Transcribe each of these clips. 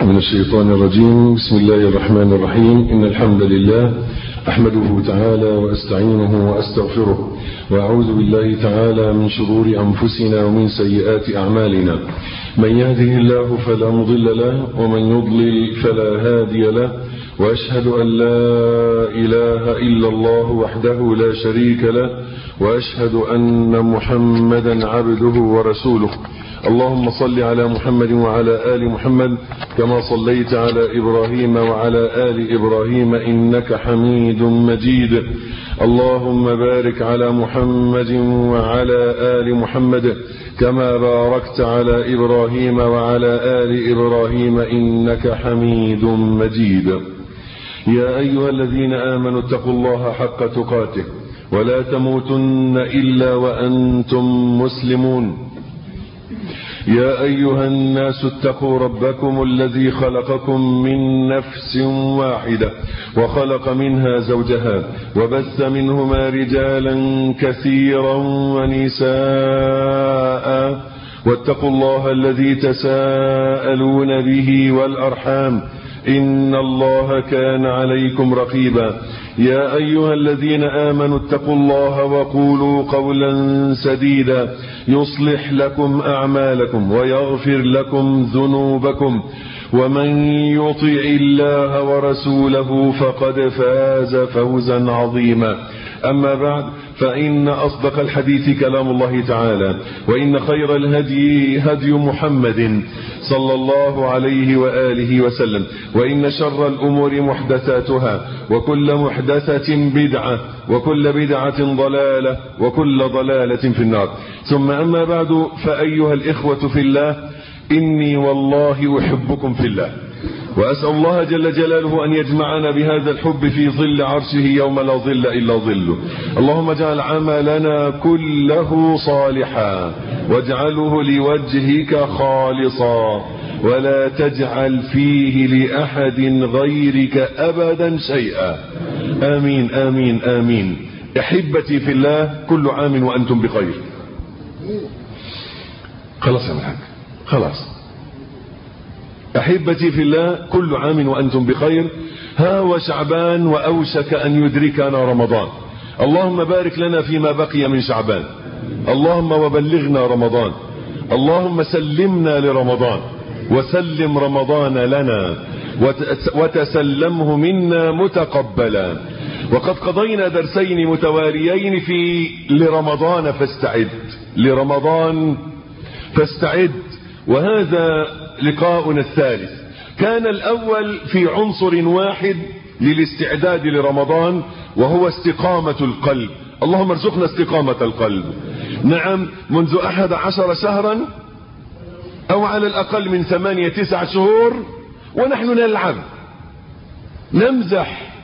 من الشيطان الرجيم بسم الله الرحمن الرحيم إن الحمد لله أحمده تعالى وأستعينه وأستغفره وأعوذ بالله تعالى من شرور أنفسنا ومن سيئات أعمالنا من يهده الله فلا مضل له ومن يضلل فلا هادي له وأشهد أن لا إله إلا الله وحده لا شريك له وأشهد أن محمدا عبده ورسوله اللهم صل على محمد وعلى آل محمد كما صليت على إبراهيم وعلى آل إبراهيم إنك حميد مجيد اللهم بارك على محمد وعلى آل محمد كما باركت على إبراهيم وعلى آل إبراهيم إنك حميد مجيد يا أيها الذين آمنوا اتقوا الله حق تقاته ولا تموتن إلا وأنتم مسلمون يا أيها الناس اتقوا ربكم الذي خلقكم من نفس واحدة وخلق منها زوجها وبث منهما رجالا كثيرا ونساء واتقوا الله الذي تساءلون به والأرحام إن الله كان عليكم رقيبا يا أيها الذين آمنوا اتقوا الله وقولوا قولا سديدا يصلح لكم أعمالكم ويغفر لكم ذنوبكم ومن يطع الله ورسوله فقد فاز فوزا عظيما أما بعد فإن أصدق الحديث كلام الله تعالى وإن خير الهدي هدي محمد صلى الله عليه وآله وسلم وإن شر الأمور محدثاتها وكل محدثة بدعة وكل بدعة ضلالة وكل ضلالة في النار ثم أما بعد فأيها الإخوة في الله إني والله أحبكم في الله وأسأل الله جل جلاله أن يجمعنا بهذا الحب في ظل عرشه يوم لا ظل إلا ظله اللهم اجعل عملنا كله صالحا واجعله لوجهك خالصا ولا تجعل فيه لأحد غيرك أبدا شيئا آمين آمين آمين أحبتي في الله كل عام وأنتم بخير خلاص يا محمد خلاص أحبتي في الله كل عام وأنتم بخير ها وشعبان وأوشك أن يدركنا رمضان اللهم بارك لنا فيما بقي من شعبان اللهم وبلغنا رمضان اللهم سلمنا لرمضان وسلم رمضان لنا وتسلمه منا متقبلا وقد قضينا درسين متواليين في لرمضان فاستعد لرمضان فاستعد وهذا لقاؤنا الثالث كان الأول في عنصر واحد للاستعداد لرمضان وهو استقامة القلب اللهم ارزقنا استقامة القلب نعم منذ أحد عشر شهرا أو على الأقل من ثمانية تسع شهور ونحن نلعب نمزح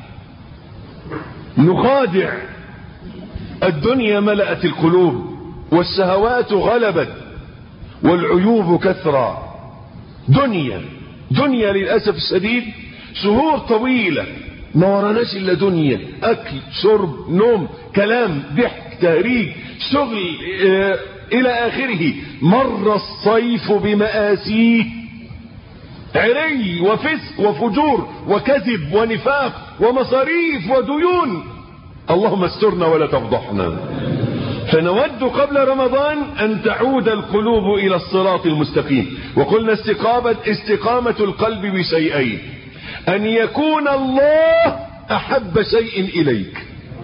نخادع الدنيا ملأت القلوب والشهوات غلبت والعيوب كثرة دنيا دنيا للأسف الشديد شهور طويلة ما وراناش إلا دنيا أكل شرب نوم كلام ضحك تهريج شغل آه إلى آخره مر الصيف بمآسيه عري وفسق وفجور وكذب ونفاق ومصاريف وديون اللهم استرنا ولا تفضحنا فنود قبل رمضان أن تعود القلوب إلى الصراط المستقيم وقلنا استقامة, استقامة القلب بشيئين أن يكون الله أحب شيء إليك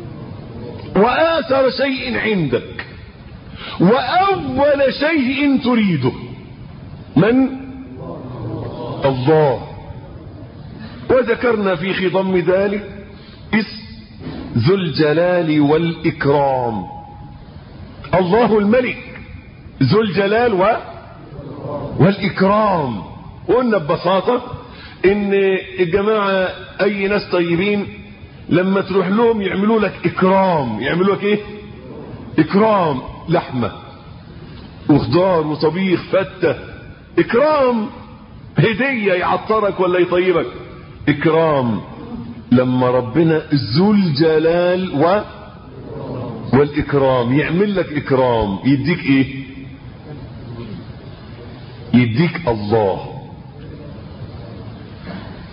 وآثر شيء عندك وأول شيء تريده من الله وذكرنا في خضم ذلك اسم ذو الجلال والإكرام الله الملك ذو الجلال و... والإكرام قلنا ببساطة ان الجماعة اي ناس طيبين لما تروح لهم يعملوا لك اكرام يعملوا لك ايه اكرام لحمة وخضار وطبيخ فتة اكرام هدية يعطرك ولا يطيبك اكرام لما ربنا ذو الجلال و والإكرام يعمل لك إكرام يديك إيه يديك الله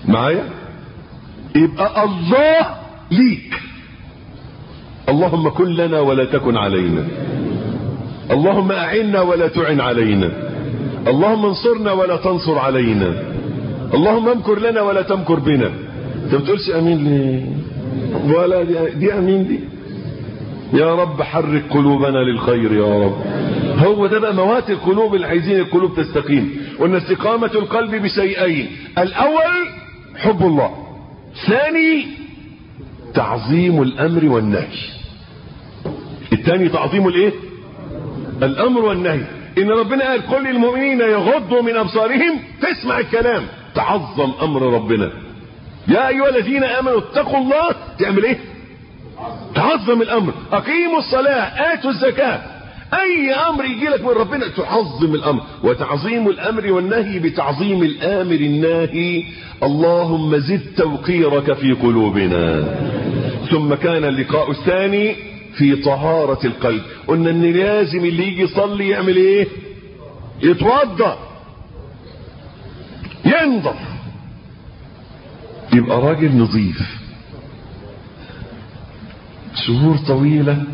معايا يبقى الله ليك اللهم كن لنا ولا تكن علينا اللهم اعنا ولا تعن علينا اللهم انصرنا ولا تنصر علينا اللهم امكر لنا ولا تمكر بنا انت بتقولش امين ليه ولا دي, دي امين دي يا رب حرك قلوبنا للخير يا رب هو ده بقى موات القلوب اللي عايزين القلوب تستقيم وان استقامة القلب بشيئين الاول حب الله ثاني تعظيم الامر والنهي الثاني تعظيم الايه الامر والنهي ان ربنا قال قل للمؤمنين يغضوا من ابصارهم تسمع الكلام تعظم امر ربنا يا ايها الذين امنوا اتقوا الله تعمل ايه تعظم الامر اقيموا الصلاة اتوا الزكاة اي امر يجي لك من ربنا تعظم الامر وتعظيم الامر والنهي بتعظيم الامر الناهي اللهم زد توقيرك في قلوبنا ثم كان اللقاء الثاني في طهارة القلب قلنا ان لازم اللي يجي يصلي يعمل ايه يتوضا ينظف يبقى راجل نظيف شهور طويلة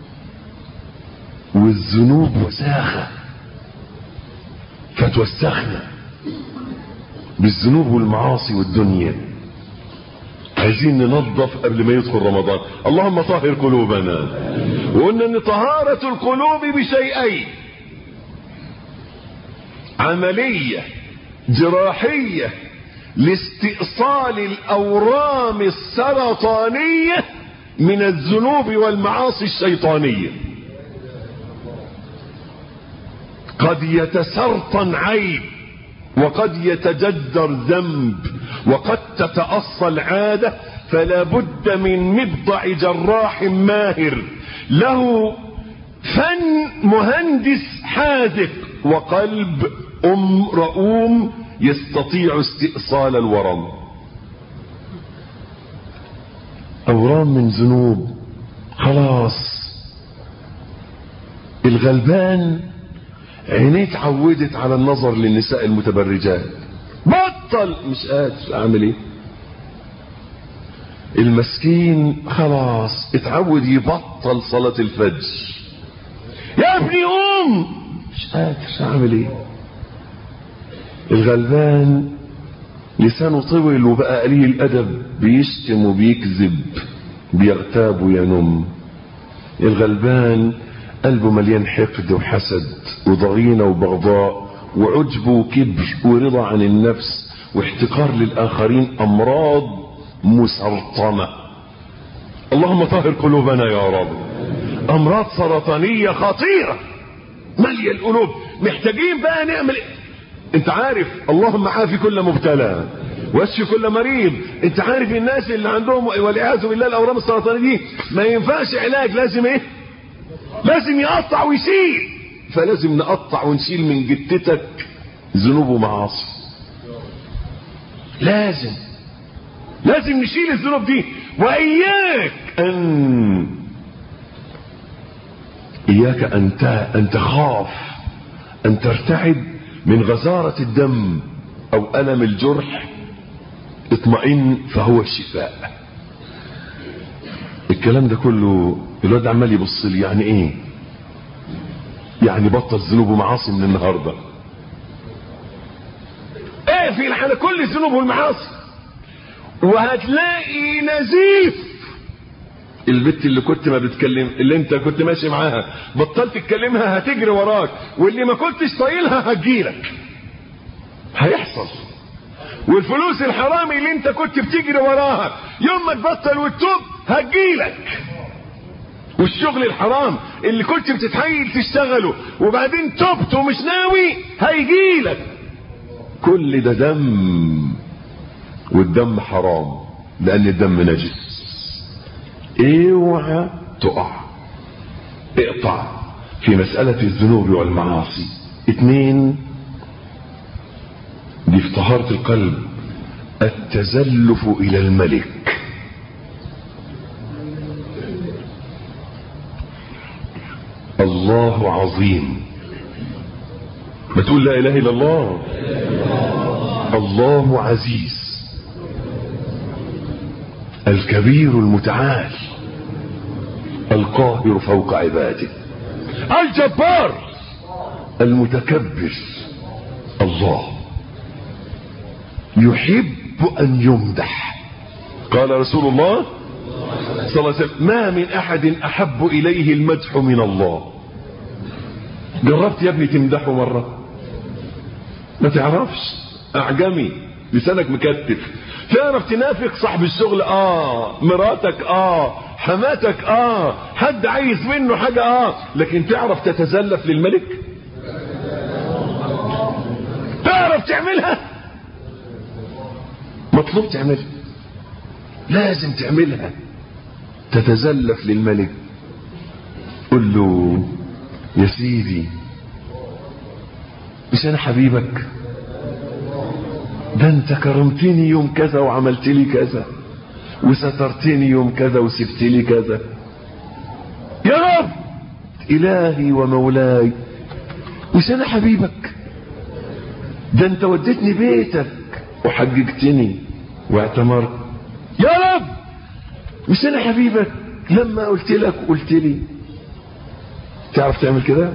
والذنوب وساخة فتوسخنا بالذنوب والمعاصي والدنيا عايزين ننظف قبل ما يدخل رمضان اللهم طهر قلوبنا وقلنا ان طهارة القلوب بشيئين عملية جراحية لاستئصال الاورام السرطانية من الذنوب والمعاصي الشيطانية قد يتسرطن عيب وقد يتجدر ذنب وقد تتأصل عادة فلا بد من مبضع جراح ماهر له فن مهندس حاذق وقلب أم رؤوم يستطيع استئصال الورم أورام من ذنوب خلاص الغلبان عينيه اتعودت على النظر للنساء المتبرجات بطل مش قادر اعمل ايه المسكين خلاص اتعود يبطل صلاة الفجر يا ابني قوم مش قادر اعمل ايه الغلبان لسانه طول وبقى قليل الادب بيشتم وبيكذب بيغتاب وينم الغلبان قلبه مليان حقد وحسد وضغينة وبغضاء وعجب وكبر ورضا عن النفس واحتقار للآخرين أمراض مسرطنة اللهم طهر قلوبنا يا رب أمراض سرطانية خطيرة مالية القلوب محتاجين بقى نعمل إيه؟ انت عارف اللهم عافي كل مبتلى واشفي كل مريض انت عارف الناس اللي عندهم والعياذ بالله الاورام السرطانيه دي ما ينفعش علاج لازم ايه لازم يقطع ويشيل فلازم نقطع ونشيل من جتتك ذنوب ومعاصي لازم لازم نشيل الذنوب دي واياك ان اياك ان ان تخاف ان ترتعد من غزارة الدم او الم الجرح اطمئن فهو الشفاء الكلام ده كله الواد عمال يبص لي يعني ايه يعني بطل ذنوب ومعاصي من النهارده اقفل على كل الذنوب والمعاصي وهتلاقي نزيف البت اللي كنت ما بتكلم اللي انت كنت ماشي معاها بطلت تكلمها هتجري وراك واللي ما كنتش طايلها هتجيلك هيحصل والفلوس الحرامي اللي انت كنت بتجري وراها يوم ما تبطل وتتوب هتجيلك والشغل الحرام اللي كنت بتتحيل تشتغله وبعدين تبت ومش ناوي هيجيلك كل ده دم والدم حرام لان الدم نجس اوعى تقع اقطع في مسألة الذنوب والمعاصي اتنين دي في طهارة القلب التزلف الى الملك الله عظيم ما تقول لا اله الا الله الله عزيز الكبير المتعال القاهر فوق عباده الجبار المتكبر الله يحب ان يمدح قال رسول الله صلى الله عليه وسلم ما من احد احب اليه المدح من الله جربت يا ابني تمدحه مرة ما تعرفش اعجمي لسانك مكتف تعرف تنافق صاحب الشغل اه مراتك اه حماتك اه حد عايز منه حاجة اه لكن تعرف تتزلف للملك تعرف تعملها مطلوب تعملها لازم تعملها تتزلف للملك قل له يا سيدي مش انا حبيبك ده انت كرمتني يوم كذا وعملت لي كذا وسترتني يوم كذا وسبت لي كذا يا رب الهي ومولاي مش انا حبيبك ده انت وديتني بيتك وحججتني واعتمرت يا رب مش انا حبيبك لما قلت لك قلت لي تعرف تعمل كده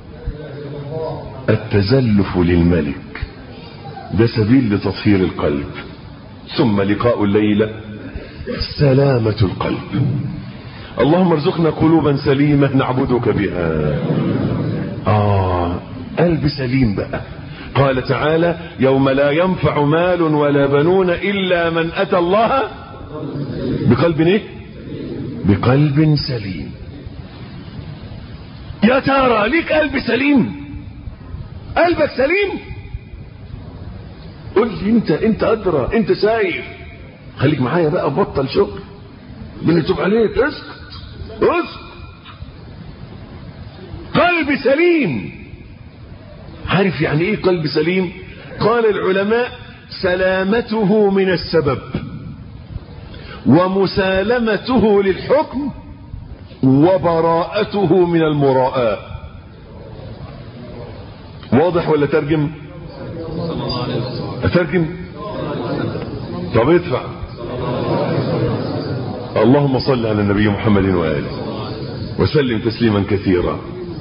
التزلف للملك ده سبيل لتطهير القلب ثم لقاء الليلة سلامة القلب اللهم ارزقنا قلوبا سليمة نعبدك بها آه قلب سليم بقى قال تعالى يوم لا ينفع مال ولا بنون إلا من أتى الله بقلب ايه بقلب سليم يا ترى ليك قلب سليم قلبك سليم قول لي انت انت ادرى انت شايف خليك معايا بقى بطل شغل بنتوب عليك اسكت اسكت قلب سليم عارف يعني ايه قلب سليم قال العلماء سلامته من السبب ومسالمته للحكم وبراءته من المراءة واضح ولا ترجم اترجم طب ادفع اللهم صل على النبي محمد وآله وسلم تسليما كثيرا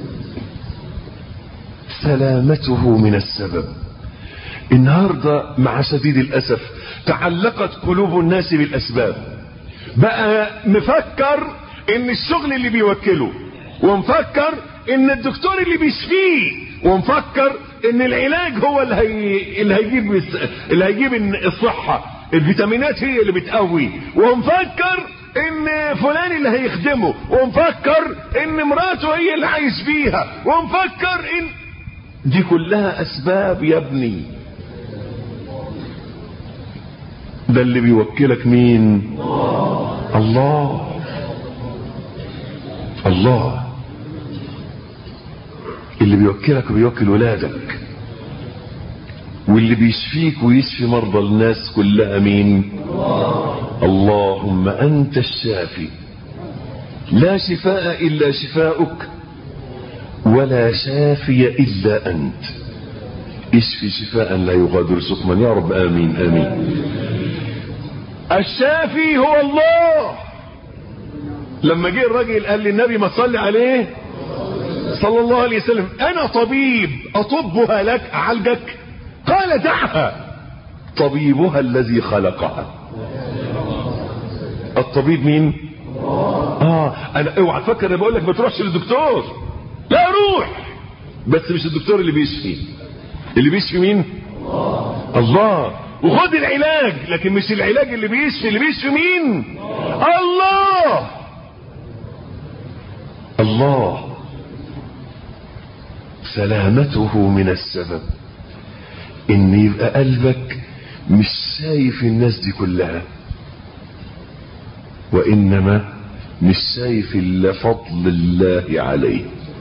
سلامته من السبب النهاردة مع شديد الأسف تعلقت قلوب الناس بالأسباب بقى مفكر ان الشغل اللي بيوكله ومفكر ان الدكتور اللي بيشفيه ومفكر ان العلاج هو اللي, هي... اللي هيجيب اللي هيجيب الصحة الفيتامينات هي اللي بتقوي ومفكر ان فلان اللي هيخدمه ومفكر ان مراته هي اللي عايش فيها ومفكر ان دي كلها اسباب يا ابني ده اللي بيوكلك مين الله الله اللي بيوكلك وبيوكل ولادك واللي بيشفيك ويشفي مرضى الناس كلها مين اللهم انت الشافي لا شفاء الا شفاؤك ولا شافي الا انت اشفي شفاء لا يغادر سقما يا رب امين امين الشافي هو الله لما جه الراجل قال للنبي ما تصلي عليه صلى الله عليه وسلم انا طبيب اطبها لك اعالجك قال دعها طبيبها الذي خلقها الطبيب مين اه انا اوعى تفكر انا بقول لك ما تروحش للدكتور لا روح بس مش الدكتور اللي بيشفي اللي بيشفي مين الله وخد العلاج لكن مش العلاج اللي بيشفي اللي بيشفي مين الله الله سلامته من السبب ان يبقى قلبك مش شايف الناس دي كلها وانما مش شايف الا فضل الله عليه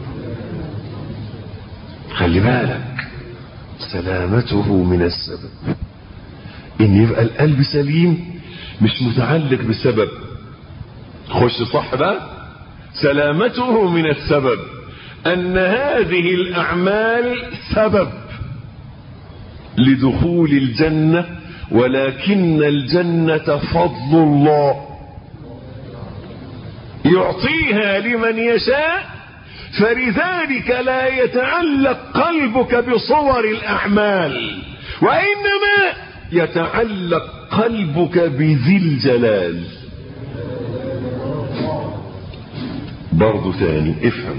خلي بالك سلامته من السبب ان يبقى القلب سليم مش متعلق بسبب خش صح بقى سلامته من السبب ان هذه الاعمال سبب لدخول الجنة ولكن الجنة فضل الله يعطيها لمن يشاء فلذلك لا يتعلق قلبك بصور الأعمال وإنما يتعلق قلبك بذي الجلال برضو ثاني افهم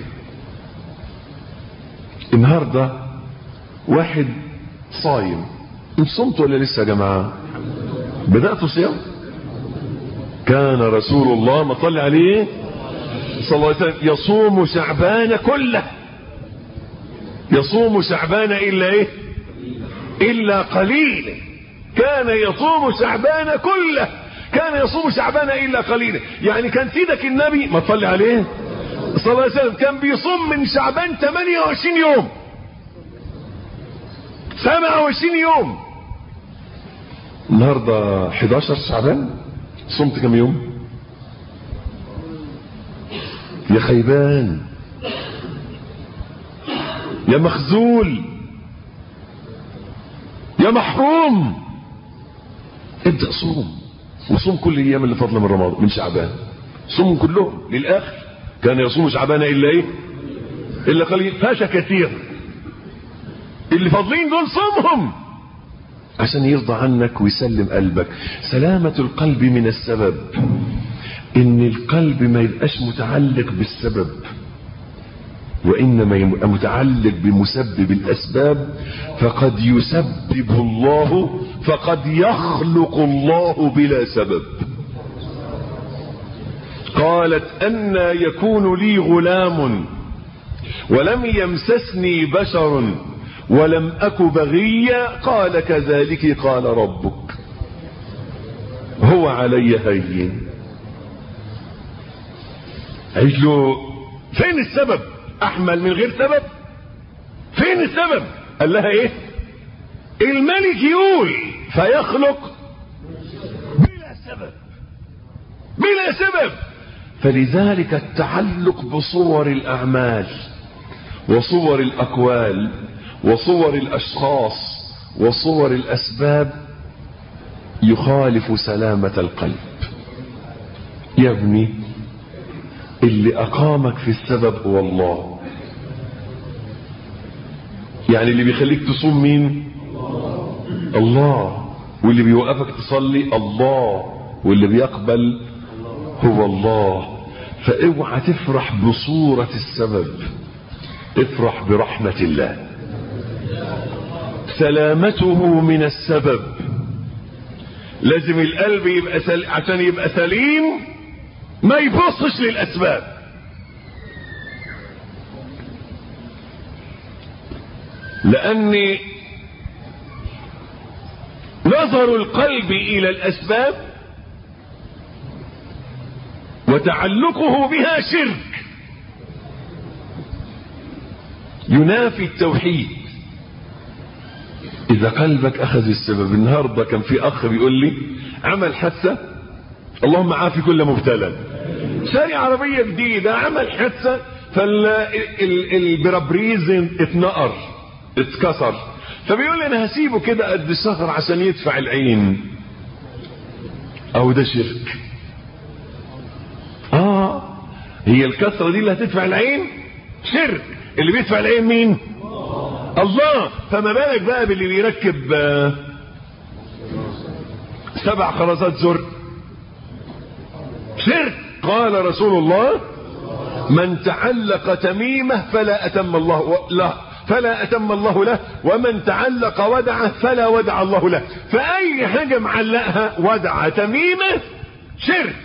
النهاردة واحد صايم انت صمت ولا لسه يا جماعة بدأت صيام كان رسول الله ما طلع عليه صلى الله عليه وسلم يصوم شعبان كله يصوم شعبان إلا إيه إلا قليلا كان يصوم شعبان كله كان يصوم شعبان إلا قليلا يعني كان سيدك النبي ما تصلي عليه صلى الله عليه وسلم كان بيصوم من شعبان 28 يوم 27 يوم النهارده 11 شعبان صمت كم يوم يا خيبان يا مخزول يا محروم ابدأ صوم وصوم كل الايام اللي فاضله من رمضان من شعبان صوم كلهم للاخر كان يصوم شعبان الا ايه الا قليل فاشا كثير اللي فاضلين دول صومهم عشان يرضى عنك ويسلم قلبك سلامة القلب من السبب ان القلب ما يبقاش متعلق بالسبب وانما يبقى متعلق بمسبب الاسباب فقد يسبب الله فقد يخلق الله بلا سبب قالت أن يكون لي غلام ولم يمسسني بشر ولم أك بغيا قال كذلك قال ربك هو علي هين قالت له فين السبب احمل من غير سبب فين السبب قال لها ايه الملك يقول فيخلق بلا سبب بلا سبب فلذلك التعلق بصور الاعمال وصور الاقوال وصور الاشخاص وصور الاسباب يخالف سلامة القلب يا ابني اللي اقامك في السبب هو الله يعني اللي بيخليك تصوم مين الله واللي بيوقفك تصلي الله واللي بيقبل هو الله فاوعى تفرح بصورة السبب افرح برحمة الله سلامته من السبب لازم القلب يبقى سل... عشان يبقى سليم ما يبصش للاسباب لان نظر القلب الى الاسباب وتعلقه بها شرك ينافي التوحيد اذا قلبك اخذ السبب النهارده كان في اخ بيقول لي عمل حادثه اللهم عافي كل مبتلى شاري عربيه جديده عمل حادثه فالبرابريز اتنقر اتكسر فبيقول لي انا هسيبه كده قد شهر عشان يدفع العين او ده شرك اه هي الكسره دي اللي هتدفع العين شرك اللي بيدفع العين مين الله فما بالك بقى باللي بيركب آه سبع خرزات زر شرك قال رسول الله من تعلق تميمه فلا اتم الله له فلا اتم الله له ومن تعلق ودعه فلا ودع الله له فاي حاجه معلقها ودعه تميمه شرك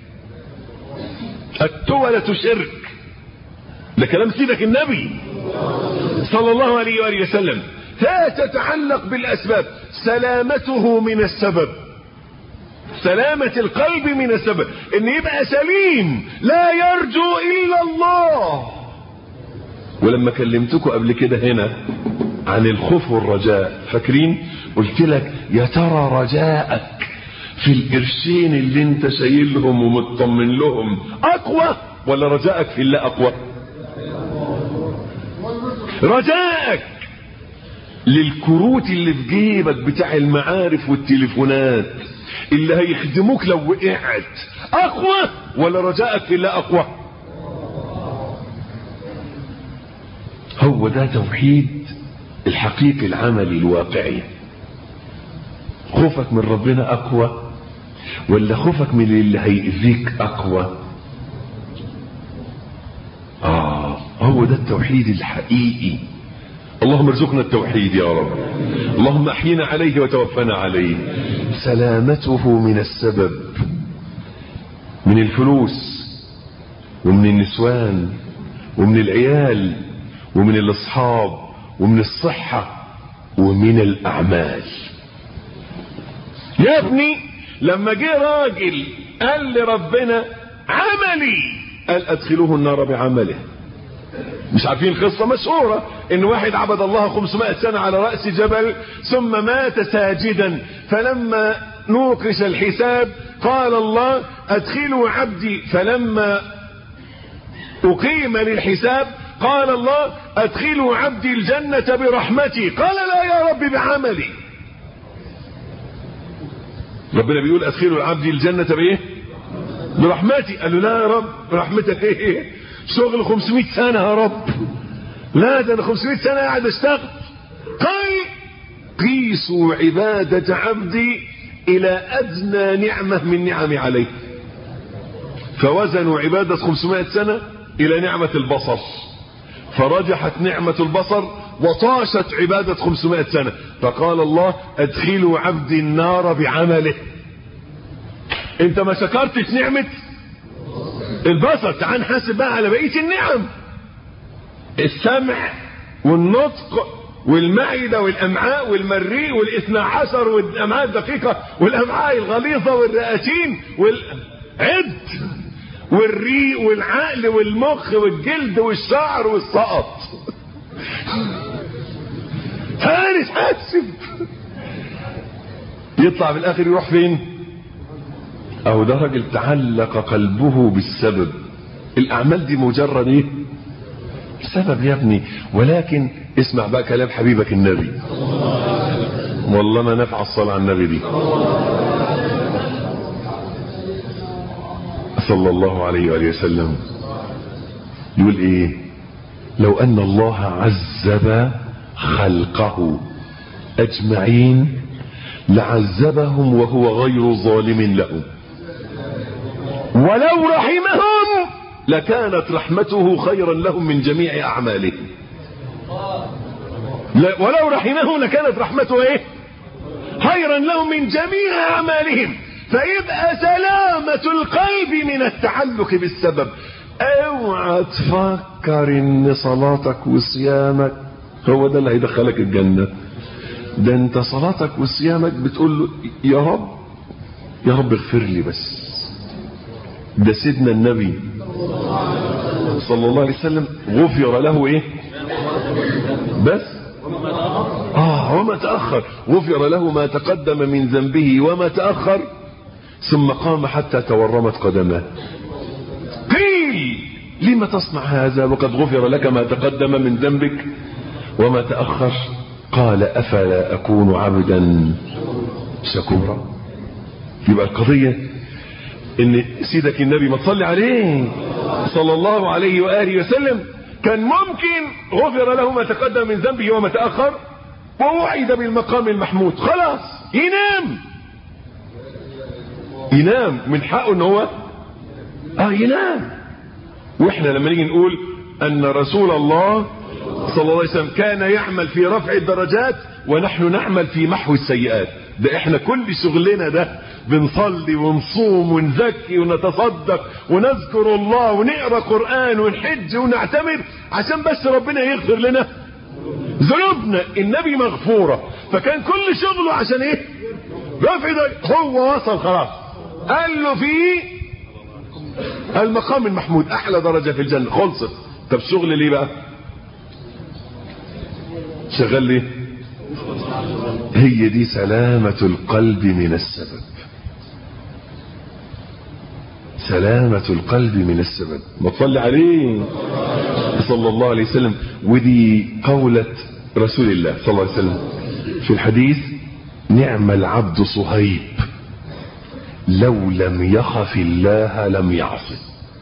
التولة شرك ده كلام سيدك النبي صلى الله عليه وآله وسلم لا تتعلق بالأسباب سلامته من السبب سلامة القلب من السبب ان يبقى سليم لا يرجو الا الله ولما كلمتكم قبل كده هنا عن الخوف والرجاء فاكرين قلت لك يا ترى رجاءك في القرشين اللي انت شايلهم ومطمن لهم اقوى ولا رجاءك في الله اقوى رجاءك للكروت اللي في جيبك بتاع المعارف والتليفونات اللي هيخدموك لو وقعت اقوى ولا رجائك في الله اقوى هو ده توحيد الحقيقي العملي الواقعي خوفك من ربنا اقوى ولا خوفك من اللي هيأذيك اقوى اه هو ده التوحيد الحقيقي اللهم ارزقنا التوحيد يا رب اللهم احينا عليه وتوفنا عليه سلامته من السبب من الفلوس ومن النسوان ومن العيال ومن الاصحاب ومن الصحة ومن الاعمال يا ابني لما جه راجل قال لربنا عملي قال ادخلوه النار بعمله مش عارفين قصة مشهورة ان واحد عبد الله 500 سنة على رأس جبل ثم مات ساجدا فلما نوقش الحساب قال الله ادخلوا عبدي فلما اقيم للحساب قال الله ادخلوا عبدي الجنة برحمتي قال لا يا رب بعملي ربنا بيقول ادخلوا عبدي الجنة بايه برحمتي قال له لا يا رب برحمتك ايه شغل 500 سنة يا رب لا ده انا 500 سنة قاعد اشتغل قال قيسوا عبادة عبدي الى ادنى نعمة من نعمي عليه فوزنوا عبادة 500 سنة الى نعمة البصر فرجحت نعمة البصر وطاشت عبادة 500 سنة فقال الله ادخلوا عبدي النار بعمله انت ما شكرتش نعمة البصر تعال نحاسب بقى على بقية النعم السمع والنطق والمعدة والأمعاء والمريء والاثنى عشر والأمعاء الدقيقة والأمعاء الغليظة والرئتين والعد والريق والعقل والمخ والجلد والشعر والسقط فارس حاسب يطلع في الاخر يروح فين اهو ده راجل تعلق قلبه بالسبب الاعمال دي مجرد ايه سبب يا ابني ولكن اسمع بقى كلام حبيبك النبي والله ما نفع الصلاة على النبي دي صلى الله عليه وآله وسلم يقول ايه لو ان الله عذب خلقه اجمعين لعذبهم وهو غير ظالم لهم ولو رحمهم لكانت رحمته خيرا لهم من جميع اعمالهم ولو رحمهم لكانت رحمته ايه خيرا لهم من جميع اعمالهم فيبقى سلامة القلب من التعلق بالسبب اوعى تفكر ان صلاتك وصيامك هو ده اللي هيدخلك الجنة ده انت صلاتك وصيامك بتقول له يا رب يا رب اغفر لي بس ده سيدنا النبي صلى الله عليه وسلم غفر له ايه بس اه وما تأخر غفر له ما تقدم من ذنبه وما تأخر ثم قام حتى تورمت قدماه قيل لما تصنع هذا وقد غفر لك ما تقدم من ذنبك وما تأخر قال أفلا أكون عبدا شكورا يبقى القضية ان سيدك النبي ما تصلي عليه صلى الله عليه وآله وسلم كان ممكن غفر له ما تقدم من ذنبه وما تأخر ووعد بالمقام المحمود خلاص ينام ينام من حقه ان هو اه ينام واحنا لما نيجي نقول ان رسول الله صلى الله عليه وسلم كان يعمل في رفع الدرجات ونحن نعمل في محو السيئات ده احنا كل شغلنا ده بنصلي ونصوم ونزكي ونتصدق ونذكر الله ونقرا قران ونحج ونعتمر عشان بس ربنا يغفر لنا ذنوبنا النبي مغفوره فكان كل شغله عشان ايه رفع ده هو وصل خلاص قال له في المقام المحمود احلى درجه في الجنه خلصت طب شغل ليه بقى شغال ليه هي دي سلامة القلب من السبب سلامة القلب من السبب ما تصلي عليه صلى الله عليه وسلم ودي قولة رسول الله صلى الله عليه وسلم في الحديث نعم العبد صهيب لو لم يخف الله لم يعصي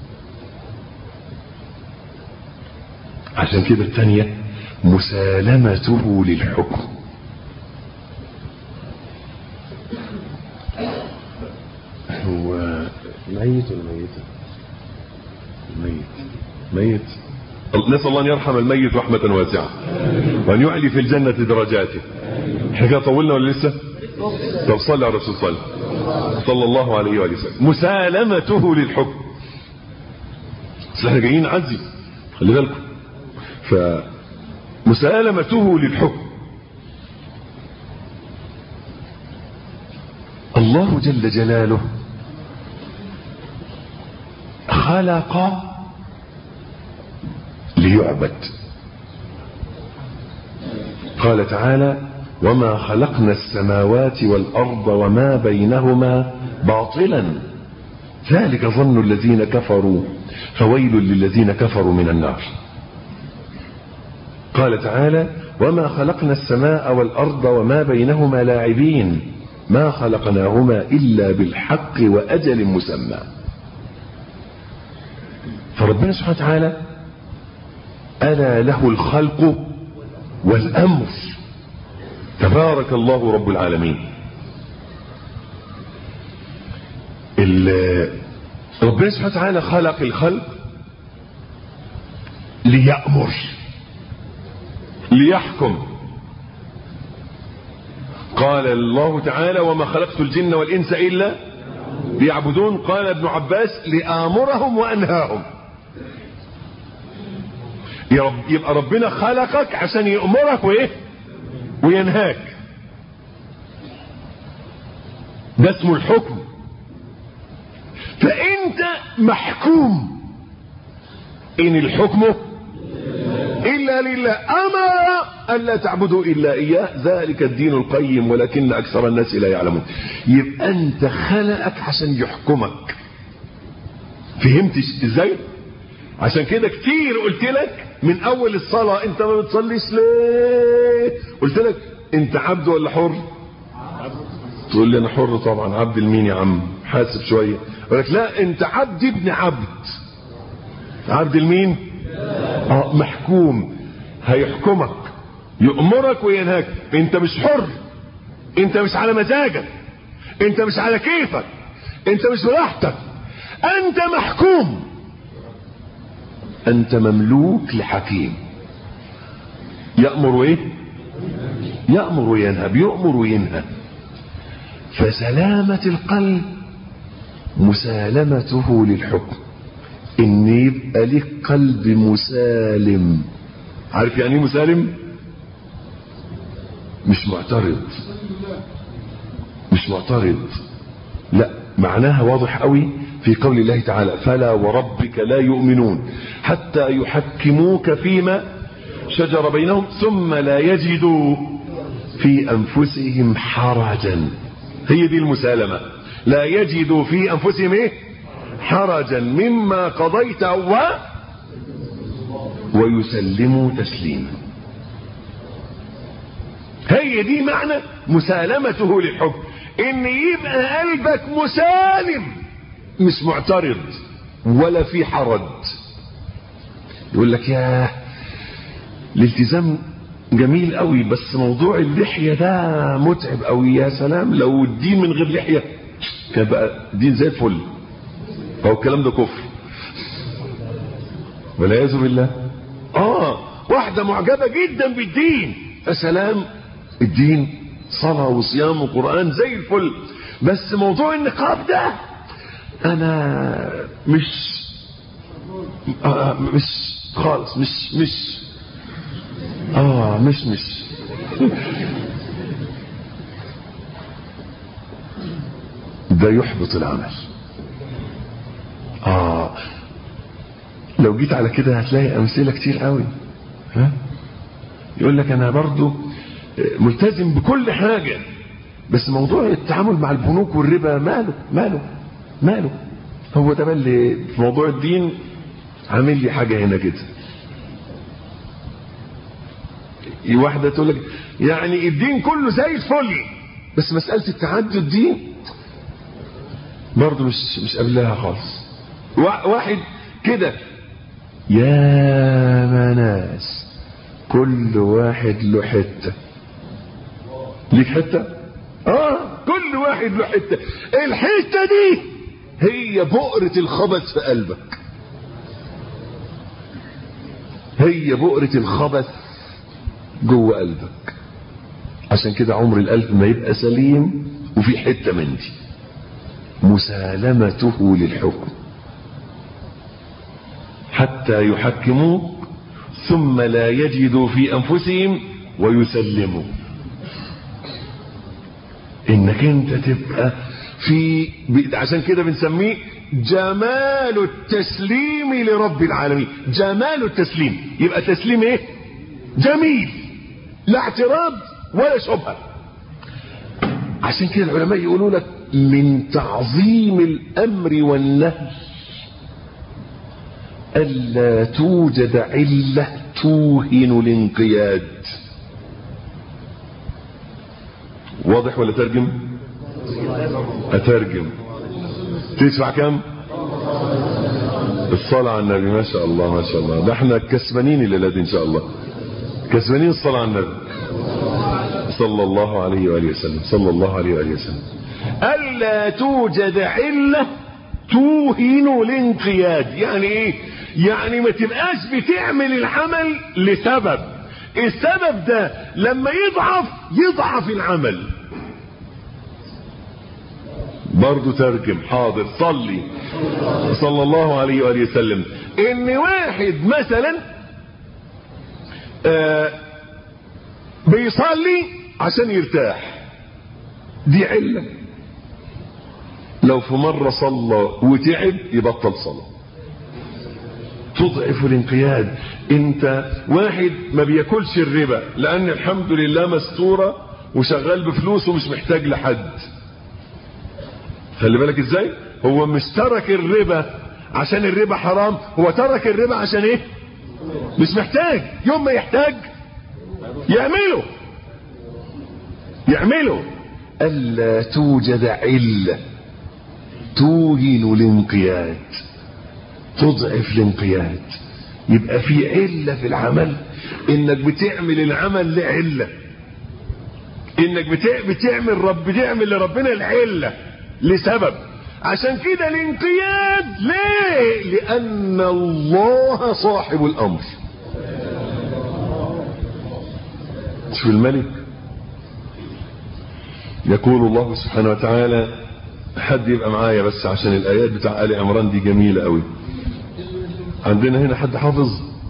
عشان كده الثانية مسالمته للحكم هو ميت ولا ميتة ميت ميت نسأل الله أن يرحم الميت رحمة واسعة وأن يعلي في الجنة درجاته احنا كده طولنا ولا لسه طب صلى على الرسول صلى صلى الله عليه وآله وسلم مسالمته للحكم اصل احنا جايين عزي خلي بالكم فمسالمته للحكم الله جل جلاله خلق ليعبد قال تعالى وما خلقنا السماوات والأرض وما بينهما باطلا ذلك ظن الذين كفروا فويل للذين كفروا من النار قال تعالى وما خلقنا السماء والأرض وما بينهما لاعبين ما خلقناهما إلا بالحق وأجل مسمى فربنا سبحانه وتعالى ألا له الخلق والأمر تبارك الله رب العالمين ربنا سبحانه وتعالى خلق الخلق ليأمر ليحكم قال الله تعالى وما خلقت الجن والإنس إلا ليعبدون قال ابن عباس لآمرهم وأنهاهم يبقى ربنا خلقك عشان يأمرك وإيه وينهاك ده اسمه الحكم فأنت محكوم إن الحكم إلا لله أمر ألا تعبدوا إلا إياه ذلك الدين القيم ولكن أكثر الناس لا يعلمون يبقى أنت خلقك عشان يحكمك فهمت إزاي عشان كده كتير قلت لك من أول الصلاة أنت ما بتصليش ليه قلت لك أنت عبد ولا حر تقول لي أنا حر طبعا عبد المين يا عم حاسب شوية يقول لك لا أنت عبد ابن عبد عبد المين اه محكوم هيحكمك يأمرك وينهاك انت مش حر انت مش على مزاجك انت مش على كيفك انت مش براحتك انت محكوم انت مملوك لحكيم يأمر ايه يأمر وينهى بيأمر وينهى فسلامة القلب مسالمته للحكم ان يبقى لك قلب مسالم عارف يعني ايه مسالم مش معترض مش معترض لا معناها واضح قوي في قول الله تعالى فلا وربك لا يؤمنون حتى يحكموك فيما شجر بينهم ثم لا يجدوا في انفسهم حرجا هي دي المسالمه لا يجدوا في انفسهم ايه حرجا مما قضيت و ويسلموا تسليما هي دي معنى مسالمته للحكم ان يبقى قلبك مسالم مش معترض ولا في حرج يقول لك يا الالتزام جميل قوي بس موضوع اللحية ده متعب قوي يا سلام لو الدين من غير لحية كان بقى دين زي الفل هو الكلام ده كفر والعياذ بالله اه واحده معجبه جدا بالدين يا سلام الدين صلاه وصيام وقران زي الفل بس موضوع النقاب ده انا مش آه مش خالص مش مش اه مش مش ده يحبط العمل آه لو جيت على كده هتلاقي أمثلة كتير قوي ها يقول لك أنا برضو ملتزم بكل حاجة بس موضوع التعامل مع البنوك والربا ماله ماله ماله هو ده اللي في موضوع الدين عامل لي حاجة هنا كده واحدة تقول لك يعني الدين كله زي الفل بس مسألة التعدد دي برضه مش مش قبلها خالص واحد كده يا مناس كل واحد له حته ليك حته اه كل واحد له حته الحته دي هي بؤره الخبث في قلبك هي بؤره الخبث جوه قلبك عشان كده عمر القلب ما يبقى سليم وفي حته من دي مسالمته للحكم حتى يحكموك ثم لا يجدوا في انفسهم ويسلموا انك انت تبقى في عشان كده بنسميه جمال التسليم لرب العالمين جمال التسليم يبقى تسليم ايه جميل لا اعتراض ولا شبهه عشان كده العلماء يقولوا لك من تعظيم الامر والنهي الا توجد عله توهن الانقياد واضح ولا ترجم اترجم تدفع كم الصلاة على النبي ما شاء الله ما شاء الله ده احنا كسبانين الليلة دي ان شاء الله كسبانين الصلاة على النبي صلى الله عليه وآله وسلم صلى الله عليه وآله وسلم ألا توجد علة توهن الانقياد يعني ايه يعني ما تبقاش بتعمل العمل لسبب السبب ده لما يضعف يضعف العمل برضو ترجم حاضر صلي صلى الله عليه وآله وسلم ان واحد مثلا آه بيصلي عشان يرتاح دي علة لو في مرة صلى وتعب يبطل صلاة تضعف الانقياد انت واحد ما بياكلش الربا لان الحمد لله مستورة وشغال بفلوس ومش محتاج لحد خلي بالك ازاي هو مش ترك الربا عشان الربا حرام هو ترك الربا عشان ايه مش محتاج يوم ما يحتاج يعمله يعمله الا توجد عله توهن الانقياد تضعف الانقياد يبقى في عله في العمل انك بتعمل العمل لعله انك بتعمل رب بتعمل لربنا العله لسبب عشان كده الانقياد ليه لان الله صاحب الامر شوف الملك يقول الله سبحانه وتعالى حد يبقى معايا بس عشان الايات بتاع ال عمران دي جميله قوي عندنا هنا حد حافظ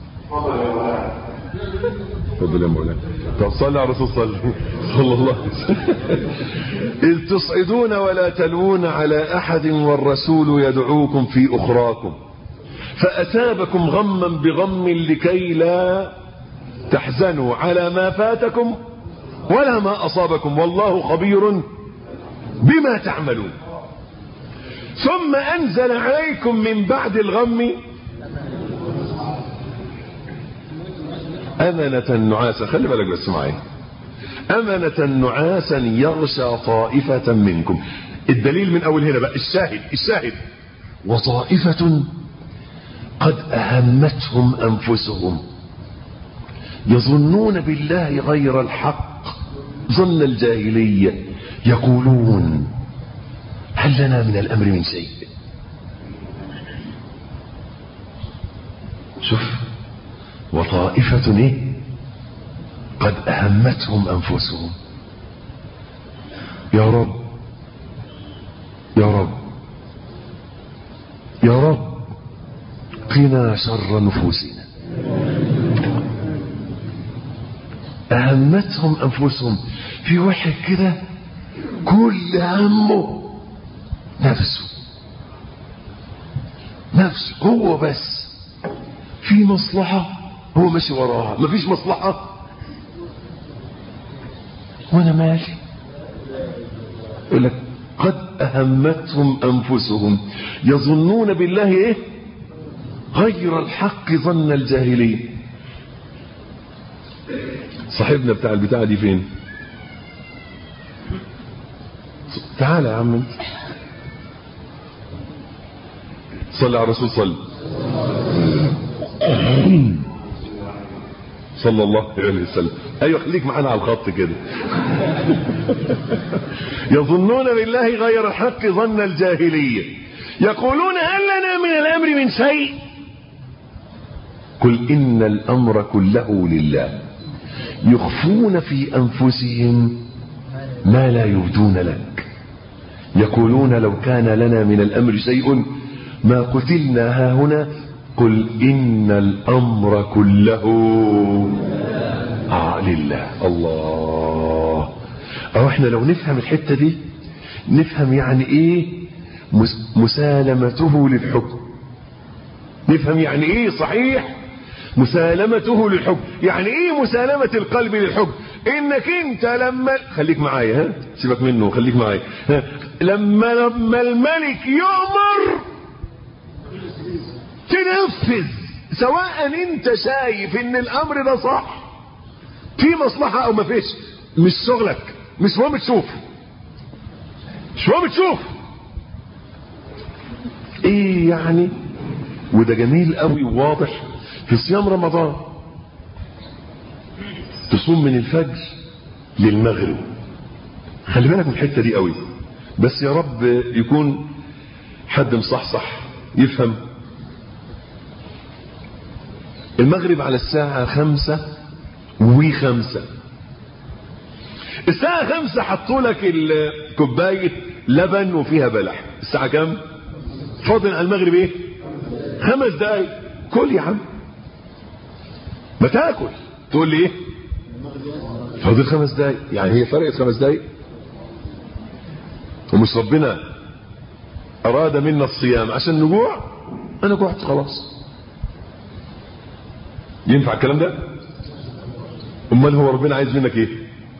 تفضل يا مولانا طب صلي على الرسول صلى صلى الله عليه وسلم إذ تصعدون ولا تلوون على أحد والرسول يدعوكم في أخراكم فأثابكم غما بغم لكي لا تحزنوا على ما فاتكم ولا ما أصابكم والله خبير بما تعملون ثم أنزل عليكم من بعد الغم أمنة نعاسا خلي بالك بس معايا أمنة نعاسا يغشى طائفة منكم الدليل من أول هنا بقى الشاهد الشاهد وطائفة قد أهمتهم أنفسهم يظنون بالله غير الحق ظن الجاهلية يقولون هل لنا من الأمر من شيء شوف وطائفة ايه قد أهمتهم أنفسهم يا رب يا رب يا رب قنا شر نفوسنا أهمتهم أنفسهم في واحد كده كل همه نفسه نفسه هو بس في مصلحة هو ماشي وراها مفيش مصلحة وانا مالي يقول لك قد اهمتهم انفسهم يظنون بالله ايه غير الحق ظن الجاهلين صاحبنا بتاع البتاعة دي فين تعالى يا عم انت صلى على الرسول صلى صلى الله عليه وسلم ايوه خليك معانا على الخط كده يظنون بالله غير الحق ظن الجاهليه يقولون هل لنا من الامر من شيء قل ان الامر كله لله يخفون في انفسهم ما لا يبدون لك يقولون لو كان لنا من الامر شيء ما قتلنا هاهنا قل ان الامر كله آه لله الله او احنا لو نفهم الحته دي نفهم يعني ايه مسالمته للحكم نفهم يعني ايه صحيح مسالمته للحكم يعني ايه مسالمة القلب للحكم انك انت لما خليك معايا ها سيبك منه خليك معايا ها؟ لما لما الملك يؤمر تنفذ سواء انت شايف ان الامر ده صح في مصلحة او ما فيش مش شغلك مش مهم تشوف مش مهم تشوف ايه يعني وده جميل قوي وواضح في صيام رمضان تصوم من الفجر للمغرب خلي بالك من الحته دي قوي بس يا رب يكون حد مصحصح يفهم المغرب على الساعة خمسة وخمسة الساعة خمسة حطوا لك كوباية لبن وفيها بلح الساعة كام فاضل على المغرب ايه خمس دقايق كل يا عم ما تاكل تقول لي ايه فاضل خمس دقايق يعني هي فرقت خمس دقايق ومش ربنا اراد منا الصيام عشان نجوع انا جوعت خلاص ينفع الكلام ده امال هو ربنا عايز منك ايه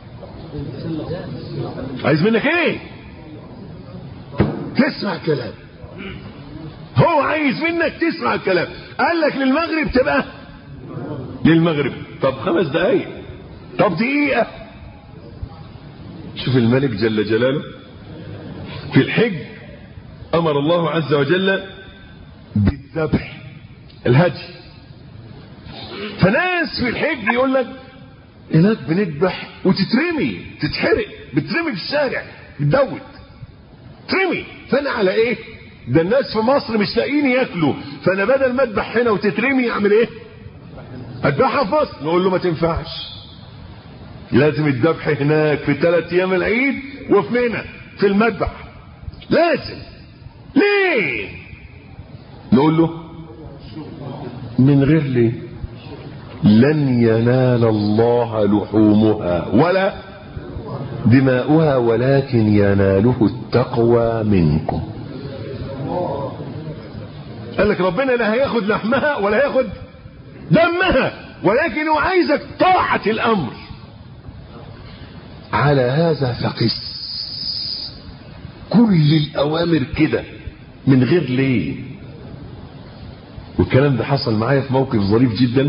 عايز منك ايه تسمع كلام هو عايز منك تسمع الكلام قال لك للمغرب تبقى للمغرب طب خمس دقايق طب دقيقة شوف الملك جل جلاله في الحج امر الله عز وجل بالذبح الهدي فناس في الحج يقول لك هناك بنذبح وتترمي تتحرق بترمي في الشارع بتدوت ترمي فانا على ايه ده الناس في مصر مش لاقيين ياكلوا فانا بدل ما اذبح هنا وتترمي اعمل ايه اذبحها في مصر نقول له ما تنفعش لازم الذبح هناك في ثلاث ايام العيد وفي منى في المذبح لازم ليه نقول له من غير ليه لن ينال الله لحومها ولا دماؤها ولكن يناله التقوى منكم قال لك ربنا لا هياخد لحمها ولا هياخد دمها ولكن هو عايزك طاعة الامر على هذا فقس كل الاوامر كده من غير ليه والكلام ده حصل معايا في موقف ظريف جدا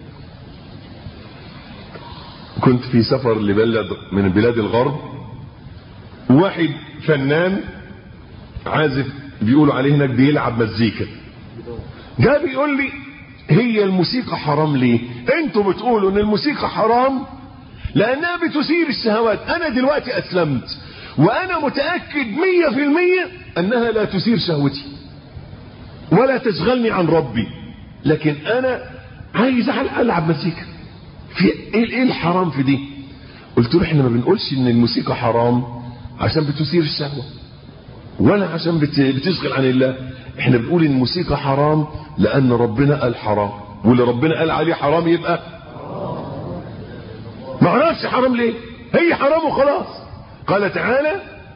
كنت في سفر لبلد من بلاد الغرب واحد فنان عازف بيقولوا عليه هناك بيلعب مزيكا جاء بيقول لي هي الموسيقى حرام ليه انتوا بتقولوا ان الموسيقى حرام لانها بتثير الشهوات انا دلوقتي اسلمت وانا متأكد مية في المية انها لا تثير شهوتي ولا تشغلني عن ربي لكن انا عايز العب مزيكا في ايه ايه الحرام في دي قلت له احنا ما بنقولش ان الموسيقى حرام عشان بتثير الشهوة ولا عشان بتشغل عن الله احنا بنقول ان الموسيقى حرام لان ربنا قال حرام واللي ربنا قال عليه حرام يبقى ما عرفش حرام ليه هي حرام وخلاص قال تعالى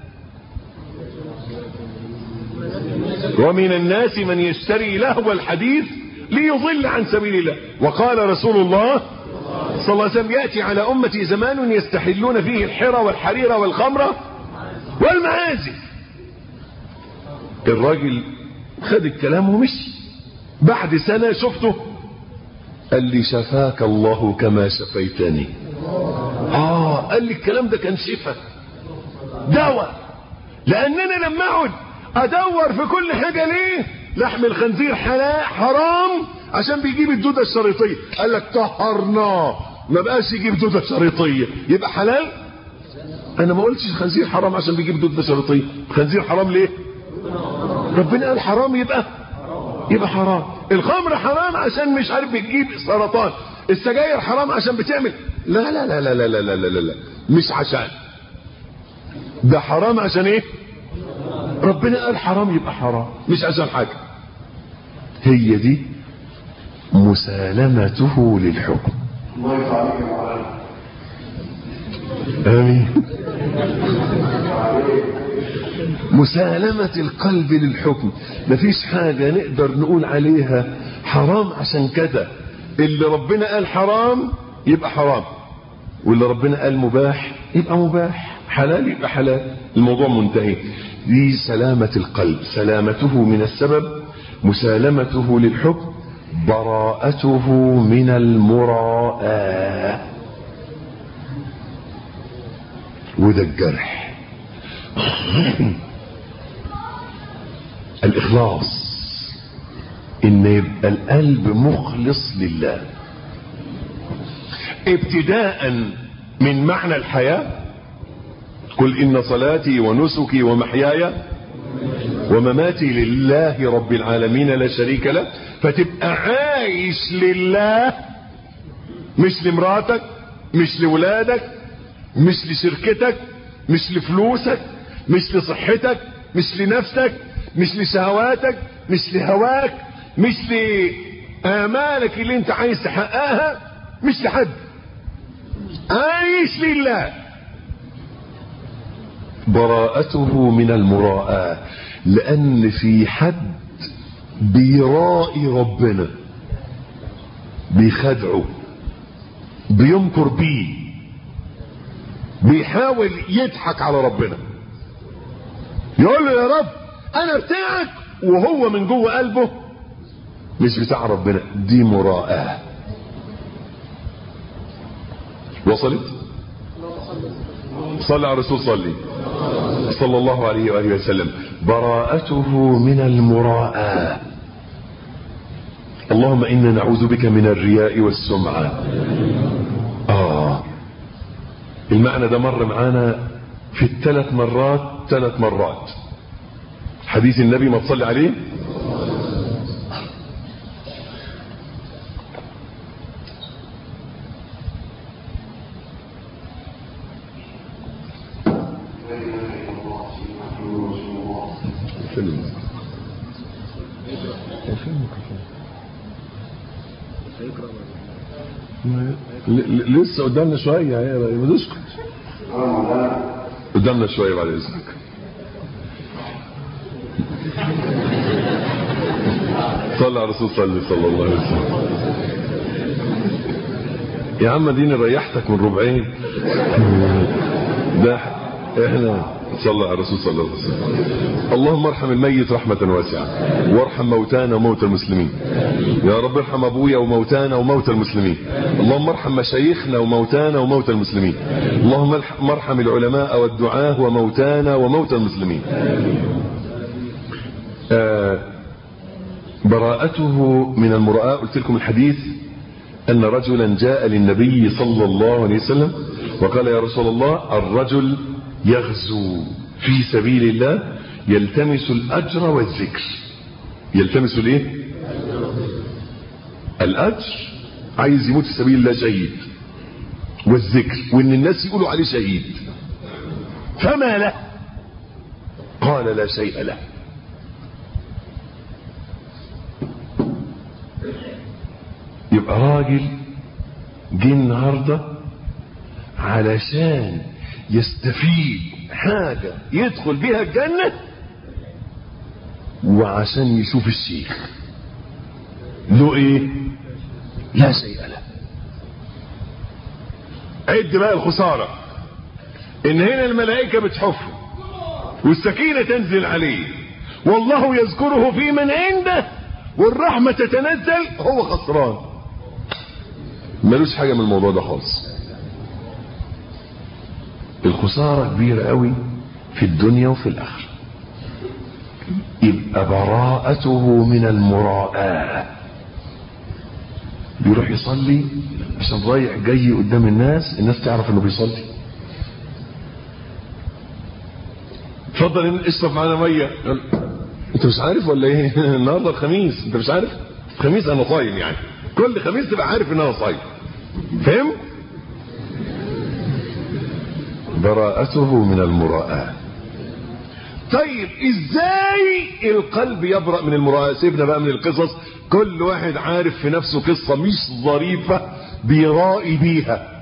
ومن الناس من يشتري لهو الحديث ليضل عن سبيل الله وقال رسول الله صلى الله عليه وسلم يأتي على أمتي زمان يستحلون فيه الحرى والحرير والخمر والمعازف الراجل خد الكلام ومشي بعد سنة شفته قال لي شفاك الله كما شفيتني آه قال لي الكلام ده كان شفا دواء لأننا لما أقعد أدور في كل حاجة ليه لحم الخنزير حلال حرام عشان بيجيب الدودة الشريطية قال لك طهرناه ما بقاش يجيب دودة شريطية يبقى حلال انا ما قلتش الخنزير حرام عشان بيجيب دودة شريطية الخنزير حرام ليه ربنا قال حرام يبقى يبقى حرام الخمر حرام عشان مش عارف بتجيب سرطان السجاير حرام عشان بتعمل لا لا لا لا لا لا لا لا, لا, لا. مش عشان ده حرام عشان ايه ربنا قال حرام يبقى حرام مش عشان حاجة هي دي مسالمته للحكم الله يرفع عليك يا مولانا آمين مسالمة القلب للحكم مفيش حاجة نقدر نقول عليها حرام عشان كده اللي ربنا قال حرام يبقى حرام واللي ربنا قال مباح يبقى مباح حلال يبقى حلال الموضوع منتهي دي سلامة القلب سلامته من السبب مسالمته للحكم براءته من المراءة وده الجرح الإخلاص إن يبقى القلب مخلص لله ابتداء من معنى الحياة قل إن صلاتي ونسكي ومحياي ومماتي لله رب العالمين لا شريك له فتبقى عايش لله مش لمراتك مش لولادك مش لشركتك مش لفلوسك مش لصحتك مش لنفسك مش لشهواتك مش لهواك مش لآمالك اللي انت عايز تحققها مش لحد عايش لله براءته من المراءة لأن في حد بيرائي ربنا بيخدعه بيمكر بيه بيحاول يضحك على ربنا يقول له يا رب انا بتاعك وهو من جوه قلبه مش بتاع ربنا دي مراءة وصلت صلى على الرسول صلي صلى الله عليه وآله وسلم براءته من المراءة اللهم إنا نعوذ بك من الرياء والسمعة آه المعنى ده مر معانا في الثلاث مرات ثلاث مرات حديث النبي ما تصلي عليه فيلم لسه قدامنا شوية يا ما تسكت قدامنا شوية بعد اذنك صلى على الرسول صلى صلى الله عليه وسلم يا عم ديني ريحتك من ربعين ده احنا صلى على الرسول صلى الله عليه وسلم اللهم ارحم الميت رحمة واسعة وارحم موتانا وموتى المسلمين يا رب ارحم ابويا وموتانا وموتى المسلمين اللهم ارحم مشايخنا وموتانا وموتى المسلمين اللهم ارحم العلماء والدعاة وموتانا وموتى المسلمين آه براءته من المراءة قلت لكم الحديث أن رجلا جاء للنبي صلى الله عليه وسلم وقال يا رسول الله الرجل يغزو في سبيل الله يلتمس الأجر والذكر يلتمس الايه الأجر عايز يموت في سبيل الله شهيد والذكر وان الناس يقولوا عليه شهيد فما له قال لا شيء له يبقى راجل جه النهارده علشان يستفيد حاجة يدخل بيها الجنة وعشان يشوف الشيخ له ايه لا شيء له عد بقى الخسارة ان هنا الملائكة بتحفه والسكينة تنزل عليه والله يذكره في من عنده والرحمة تتنزل هو خسران ملوش حاجة من الموضوع ده خالص الخسارة كبيرة قوي في الدنيا وفي الآخرة يبقى براءته من المراءة بيروح يصلي عشان رايح جاي قدام الناس الناس تعرف انه بيصلي اتفضل اشرب معانا ميه انت مش عارف ولا ايه النهارده الخميس انت مش عارف خميس انا صايم يعني كل خميس تبقى عارف ان انا صايم فهم براءته من المراءة طيب ازاي القلب يبرأ من المراءة سيبنا بقى من القصص كل واحد عارف في نفسه قصة مش ظريفة بيرائي بيها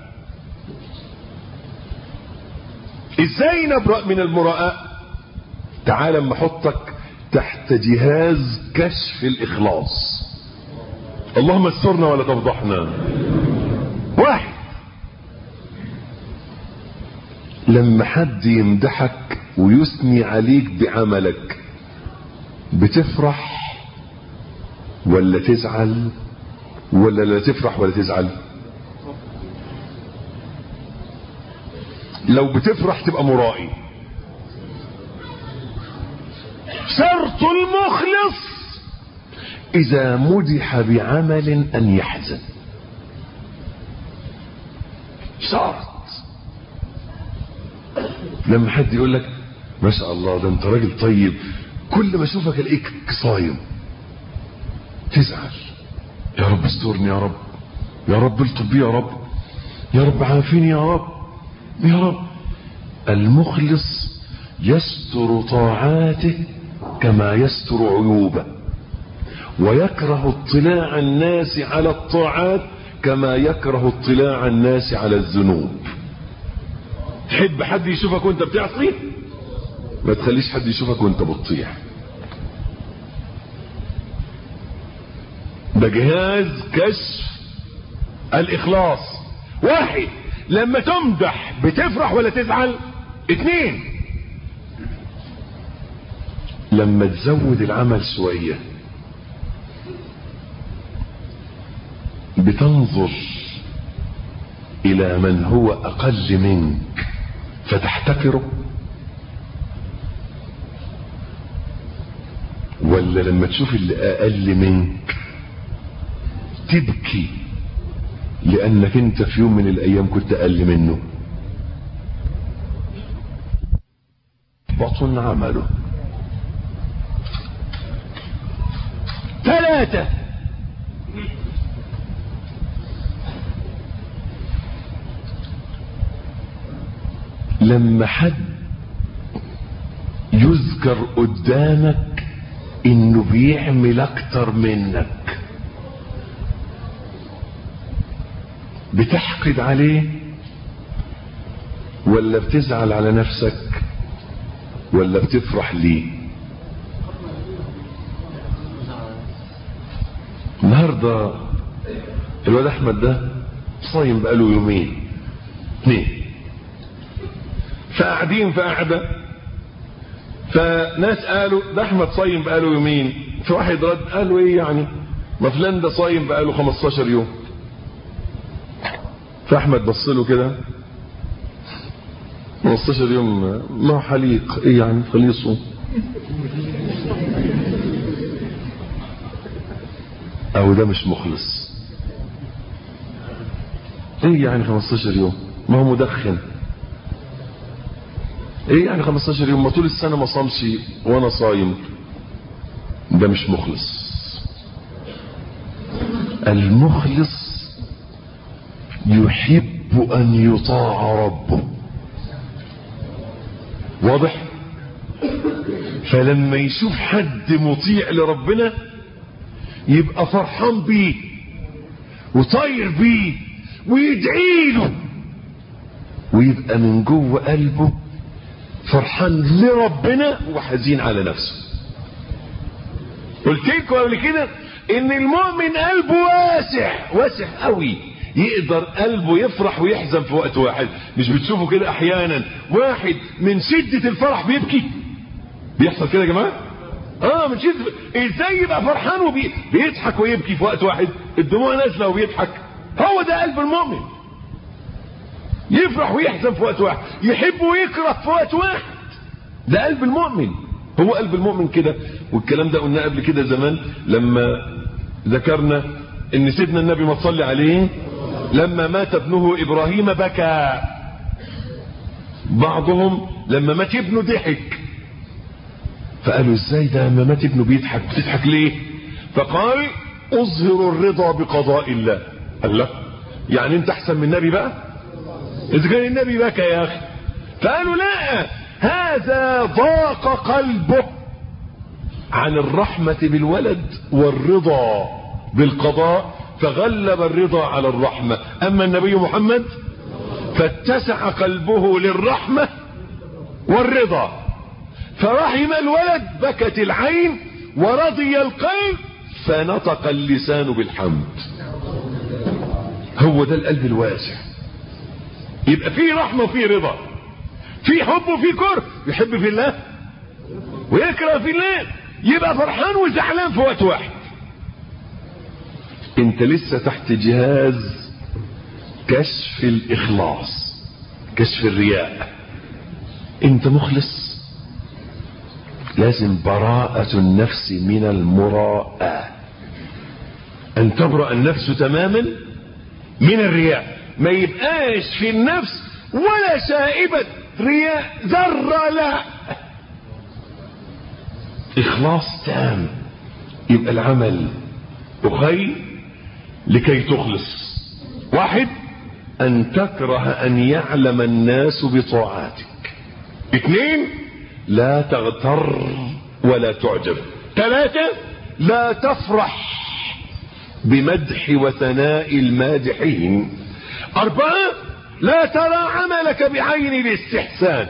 ازاي نبرأ من المراءة تعال اما احطك تحت جهاز كشف الاخلاص اللهم استرنا ولا تفضحنا واحد لما حد يمدحك ويثني عليك بعملك بتفرح ولا تزعل ولا لا تفرح ولا تزعل لو بتفرح تبقى مرائي شرط المخلص اذا مدح بعمل ان يحزن شرط لما حد يقول لك ما شاء الله ده انت راجل طيب كل ما اشوفك الاقيك صايم تزعل يا رب استرني يا رب يا رب الطب بي يا رب يا رب عافيني يا رب يا رب المخلص يستر طاعاته كما يستر عيوبه ويكره اطلاع الناس على الطاعات كما يكره اطلاع الناس على الذنوب تحب حد يشوفك وانت بتعصي ما تخليش حد يشوفك وانت بتطيع ده جهاز كشف الاخلاص واحد لما تمدح بتفرح ولا تزعل اتنين لما تزود العمل شوية بتنظر الى من هو اقل منك فتحتقره ولا لما تشوف اللي اقل منك تبكي لانك انت في يوم من الايام كنت اقل منه بطن عمله ثلاثة لما حد يذكر قدامك انه بيعمل اكتر منك بتحقد عليه ولا بتزعل على نفسك ولا بتفرح ليه النهارده الواد احمد ده صايم بقاله يومين اثنين فقاعدين في قعده فناس قالوا ده احمد صايم بقاله يومين فواحد رد قالوا ايه يعني ما فلان ده صايم بقاله 15 يوم فاحمد بص له كده 15 يوم ما حليق ايه يعني خليه يصوم او ده مش مخلص ايه يعني 15 يوم ما هو مدخن ايه يعني 15 يوم ما طول السنة ما صامش وانا صايم ده مش مخلص المخلص يحب ان يطاع ربه واضح فلما يشوف حد مطيع لربنا يبقى فرحان بيه وطاير بيه ويدعي له ويبقى من جوه قلبه فرحان لربنا وحزين على نفسه قلت لكم قبل كده ان المؤمن قلبه واسع واسع قوي يقدر قلبه يفرح ويحزن في وقت واحد مش بتشوفوا كده احيانا واحد من شدة الفرح بيبكي بيحصل كده يا جماعة اه من شدة ازاي يبقى فرحان وبيضحك ويبكي في وقت واحد الدموع نازلة وبيضحك هو ده قلب المؤمن يفرح ويحزن في وقت واحد يحب ويكره في وقت واحد ده قلب المؤمن هو قلب المؤمن كده والكلام ده قلناه قبل كده زمان لما ذكرنا ان سيدنا النبي ما صلي عليه لما مات ابنه ابراهيم بكى بعضهم لما مات ابنه ضحك فقالوا ازاي ده لما مات ابنه بيضحك بتضحك ليه فقال اظهر الرضا بقضاء الله قال لا يعني انت احسن من النبي بقى اذا كان النبي بكى يا اخي فقالوا لا هذا ضاق قلبه عن الرحمة بالولد والرضا بالقضاء فغلب الرضا على الرحمة اما النبي محمد فاتسع قلبه للرحمة والرضا فرحم الولد بكت العين ورضي القلب فنطق اللسان بالحمد هو ده القلب الواسع يبقى فيه رحمة وفيه رضا في حب وفي كره يحب في الله ويكره في الله يبقى فرحان وزعلان في وقت واحد انت لسه تحت جهاز كشف الاخلاص كشف الرياء انت مخلص لازم براءة النفس من المراءة ان تبرأ النفس تماما من الرياء ما يبقاش في النفس ولا شائبة رياء ذرة لا اخلاص تام يبقى العمل اخي لكي تخلص واحد ان تكره ان يعلم الناس بطاعاتك اثنين لا تغتر ولا تعجب ثلاثة لا تفرح بمدح وثناء المادحين أربعة لا ترى عملك بعين الاستحسان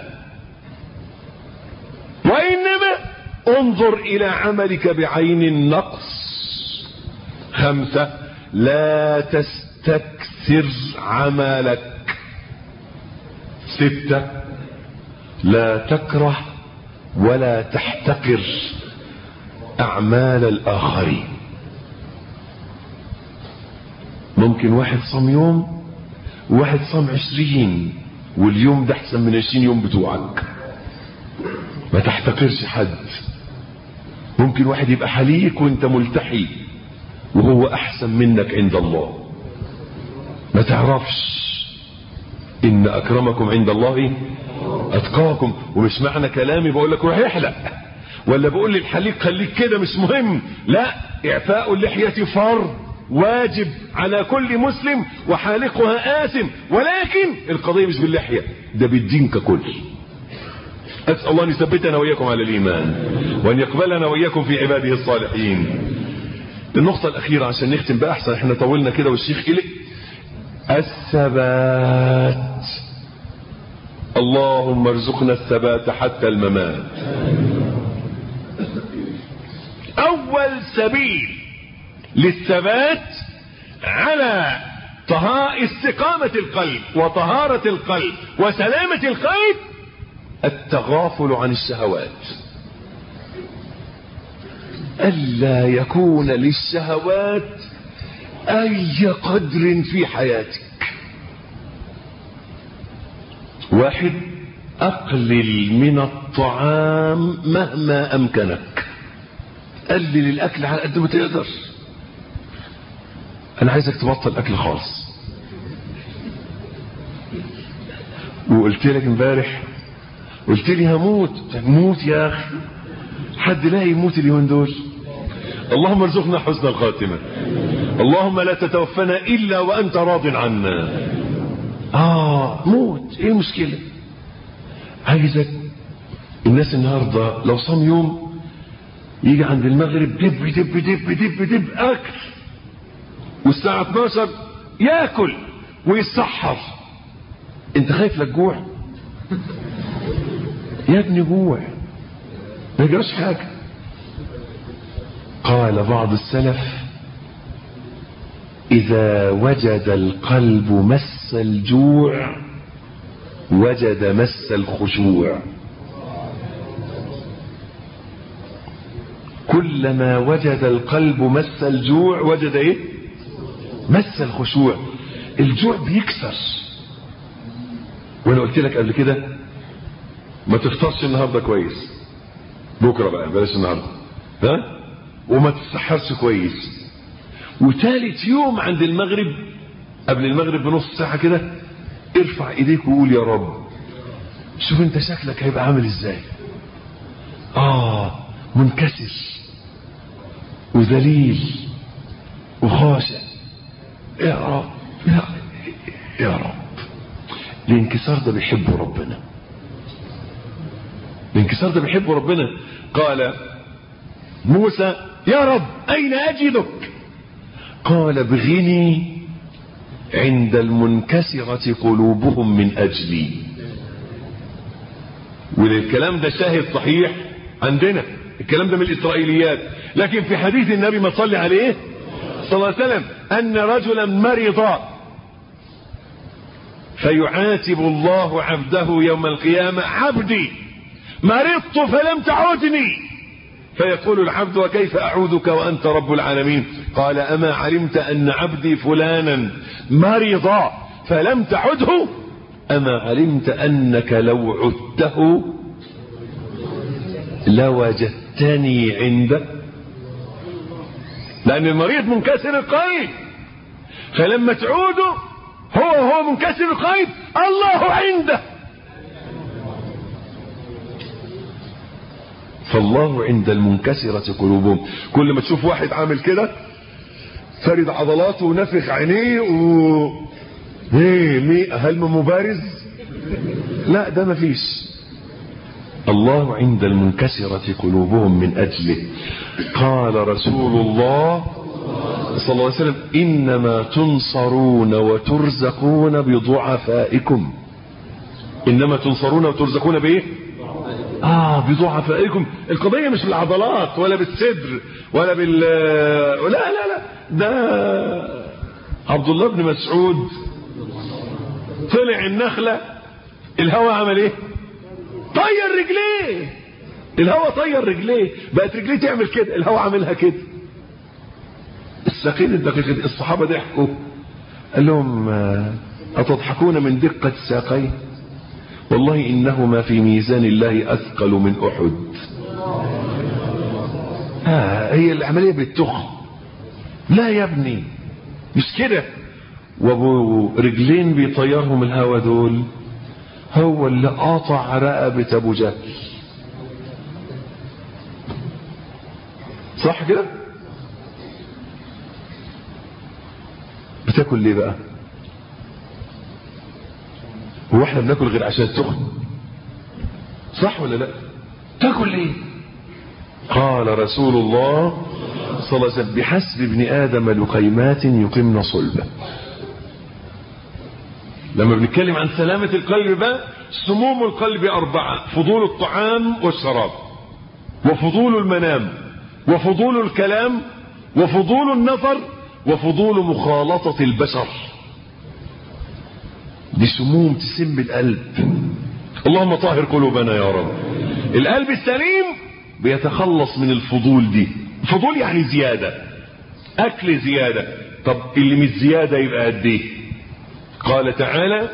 وإنما انظر إلى عملك بعين النقص خمسة لا تستكثر عملك ستة لا تكره ولا تحتقر أعمال الآخرين ممكن واحد صام يوم وواحد صام عشرين واليوم ده احسن من عشرين يوم بتوعك ما تحتقرش حد ممكن واحد يبقى حليك وانت ملتحي وهو احسن منك عند الله ما تعرفش ان اكرمكم عند الله اتقاكم ومش معنى كلامي بقول لك روح احلق ولا بقول للحليق خليك كده مش مهم لا اعفاء اللحية فرض واجب على كل مسلم وحالقها آثم ولكن القضية مش باللحية ده بالدين ككل أسأل الله أن يثبتنا وإياكم على الإيمان وأن يقبلنا وإياكم في عباده الصالحين النقطة الأخيرة عشان نختم بقى أحسن احنا طولنا كده والشيخ قلق الثبات اللهم ارزقنا الثبات حتى الممات أول سبيل للثبات على طهاء استقامة القلب وطهارة القلب وسلامة القلب التغافل عن الشهوات ألا يكون للشهوات أي قدر في حياتك واحد أقلل من الطعام مهما أمكنك قلل الأكل على قد ما تقدر أنا عايزك تبطل أكل خالص وقلت لك امبارح قلت لي هموت موت يا أخي حد لا يموت اليومين دول اللهم ارزقنا حسن الخاتمة اللهم لا تتوفنا إلا وأنت راض عنا آه موت إيه المشكلة عايزك الناس النهاردة لو صام يوم يجي عند المغرب دب دب دب دب دب أكل والساعة 12 ياكل ويتسحر انت خايف لك جوع يا ابني جوع ما يجراش حاجة قال بعض السلف إذا وجد القلب مس الجوع وجد مس الخشوع كلما وجد القلب مس الجوع وجد ايه مس الخشوع الجوع بيكسر وانا قلت لك قبل كده ما تفطرش النهارده كويس بكرة بقى بلاش النهاردة ها وما تتسحرش كويس وثالث يوم عند المغرب قبل المغرب بنص ساعة كده ارفع ايديك وقول يا رب شوف انت شكلك هيبقى عامل ازاي اه منكسر وذليل وخاشع يا رب يا, يا رب الانكسار ده بيحبه ربنا الانكسار ده بيحبه ربنا قال موسى يا رب اين اجدك قال ابغني عند المنكسرة قلوبهم من اجلي وللكلام ده شاهد صحيح عندنا الكلام ده من الاسرائيليات لكن في حديث النبي ما صلي عليه صلى الله عليه وسلم ان رجلا مرض فيعاتب الله عبده يوم القيامة عبدي مرضت فلم تعودني فيقول العبد وكيف أعودك وأنت رب العالمين قال أما علمت أن عبدي فلانا مرض فلم تعده أما علمت أنك لو عدته لوجدتني عنده لأن المريض منكسر القلب فلما تعوده هو هو منكسر القلب الله عنده فالله عند المنكسرة قلوبهم كل ما تشوف واحد عامل كده فرد عضلاته ونفخ عينيه و ايه مي هل مبارز لا ده مفيش الله عند المنكسرة قلوبهم من أجله قال رسول الله صلى الله عليه وسلم إنما تنصرون وترزقون بضعفائكم إنما تنصرون وترزقون بإيه آه بضعفائكم القضية مش بالعضلات ولا بالصدر ولا بال لا لا لا ده عبد الله بن مسعود طلع النخلة الهواء عمل ايه طير رجليه الهواء طير رجليه بقت رجليه تعمل كده الهواء عاملها كده الساقين الدقيقة الصحابة ضحكوا قال لهم أتضحكون من دقة الساقين والله إنهما في ميزان الله أثقل من أحد آه هي العملية بالتخ لا يا ابني مش كده وابو رجلين بيطيرهم الهوا دول هو اللي قاطع رقبة ابو جهل صح كده بتاكل ليه بقى هو احنا بناكل غير عشان التخن صح ولا لا تاكل ليه قال رسول الله صلى الله عليه وسلم بحسب ابن ادم لقيمات يقمن صلبه لما بنتكلم عن سلامة القلب بقى سموم القلب أربعة فضول الطعام والشراب وفضول المنام وفضول الكلام وفضول النظر وفضول مخالطة البشر دي سموم تسم القلب اللهم طهر قلوبنا يا رب القلب السليم بيتخلص من الفضول دي فضول يعني زيادة أكل زيادة طب اللي مش زيادة يبقى قد ايه قال تعالى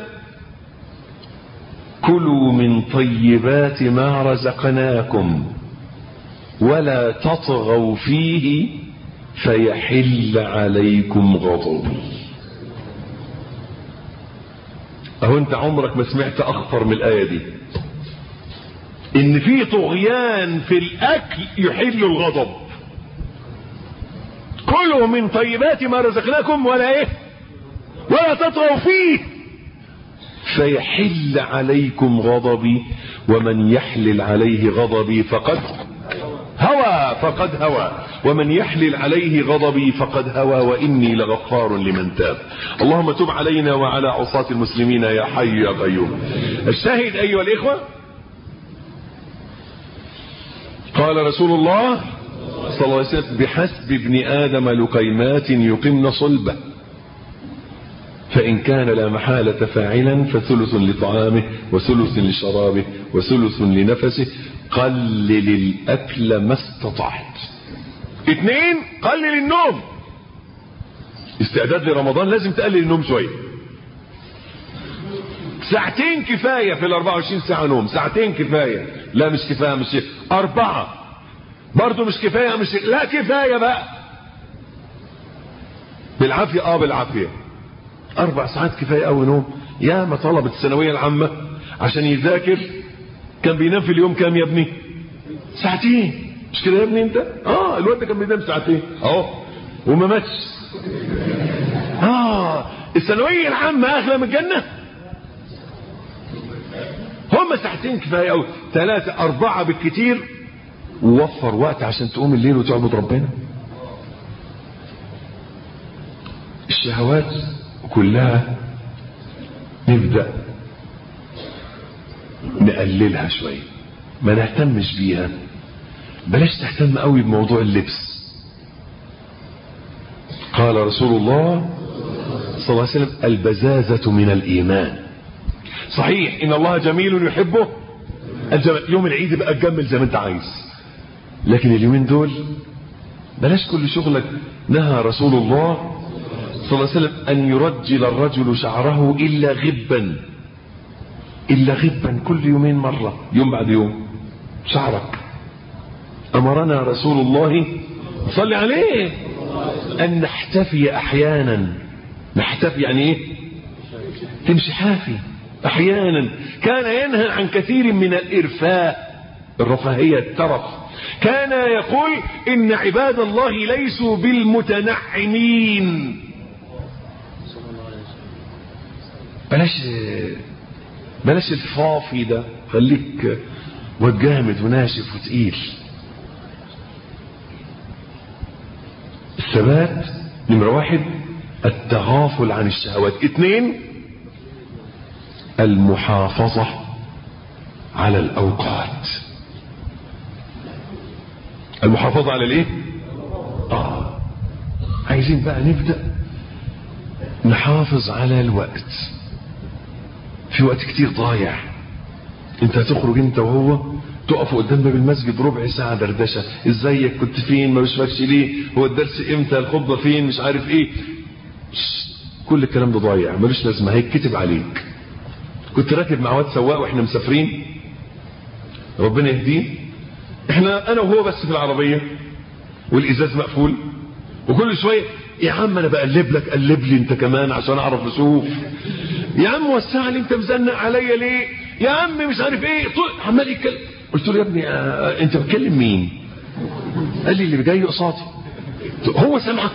كلوا من طيبات ما رزقناكم ولا تطغوا فيه فيحل عليكم غضبي اهو انت عمرك ما سمعت اخطر من الايه دي ان في طغيان في الاكل يحل الغضب كلوا من طيبات ما رزقناكم ولا ايه ولا تطغوا فيه فيحل عليكم غضبي ومن يحلل عليه غضبي فقد هوى فقد هوى ومن يحلل عليه غضبي فقد هوى وإني لغفار لمن تاب اللهم تب علينا وعلى عصاة المسلمين يا حي يا قيوم الشاهد أيها الإخوة قال رسول الله صلى الله عليه وسلم بحسب ابن آدم لقيمات يقمن صلبه فإن كان لا محالة فاعلا فثلث لطعامه وثلث لشرابه وثلث لنفسه قلل الأكل ما استطعت اثنين قلل النوم استعداد لرمضان لازم تقلل النوم شوية ساعتين كفاية في ال 24 ساعة نوم ساعتين كفاية لا مش كفايه مش اربعه برضه مش كفايه مش لا كفايه بقى بالعافيه اه بالعافيه اربع ساعات كفايه قوي نوم يا ما طلبه الثانويه العامه عشان يذاكر كان بينام في اليوم كام يا ابني ساعتين مش كده يا ابني انت اه الواد ده كان بينام ساعتين اهو وما ماتش اه الثانويه العامه اغلى من الجنه هم ساعتين كفايه قوي ثلاثه اربعه بالكتير ووفر وقت عشان تقوم الليل وتعبد ربنا الشهوات كلها نبدا نقللها شويه ما نهتمش بيها بلاش تهتم قوي بموضوع اللبس قال رسول الله صلى الله عليه وسلم البزازة من الإيمان صحيح إن الله جميل يحبه الجمال يوم العيد بقى تجمل زي ما انت عايز لكن اليومين دول بلاش كل شغلك نهى رسول الله صلى الله عليه وسلم أن يرجل الرجل شعره إلا غبا إلا غبا كل يومين مرة يوم بعد يوم شعرك أمرنا رسول الله صلى عليه أن نحتفي أحيانا نحتفي يعني إيه تمشي حافي أحيانا كان ينهى عن كثير من الإرفاء الرفاهية الترف كان يقول إن عباد الله ليسوا بالمتنعمين بلاش بلاش الفافي ده خليك واد جامد وناشف وتقيل الثبات نمرة واحد التغافل عن الشهوات اثنين المحافظة على الأوقات المحافظة على الايه آه. عايزين بقى نبدأ نحافظ على الوقت في وقت كتير ضايع انت هتخرج انت وهو تقفوا قدام باب المسجد ربع ساعة دردشة ازيك كنت فين ما بشوفكش ليه هو الدرس امتى الخطبة فين مش عارف ايه كل الكلام ده ضايع ملوش لازمة هيتكتب عليك كنت راكب مع واد سواق واحنا مسافرين ربنا يهديه احنا انا وهو بس في العربية والازاز مقفول وكل شوية يا عم انا بقلب لك قلب لي انت كمان عشان اعرف اشوف يا عم وسع لي انت مزنق عليا ليه يا عم مش عارف ايه طول عمال يتكلم قلت له يا ابني آه انت بتكلم مين قال لي اللي جاي قصادي هو سامعك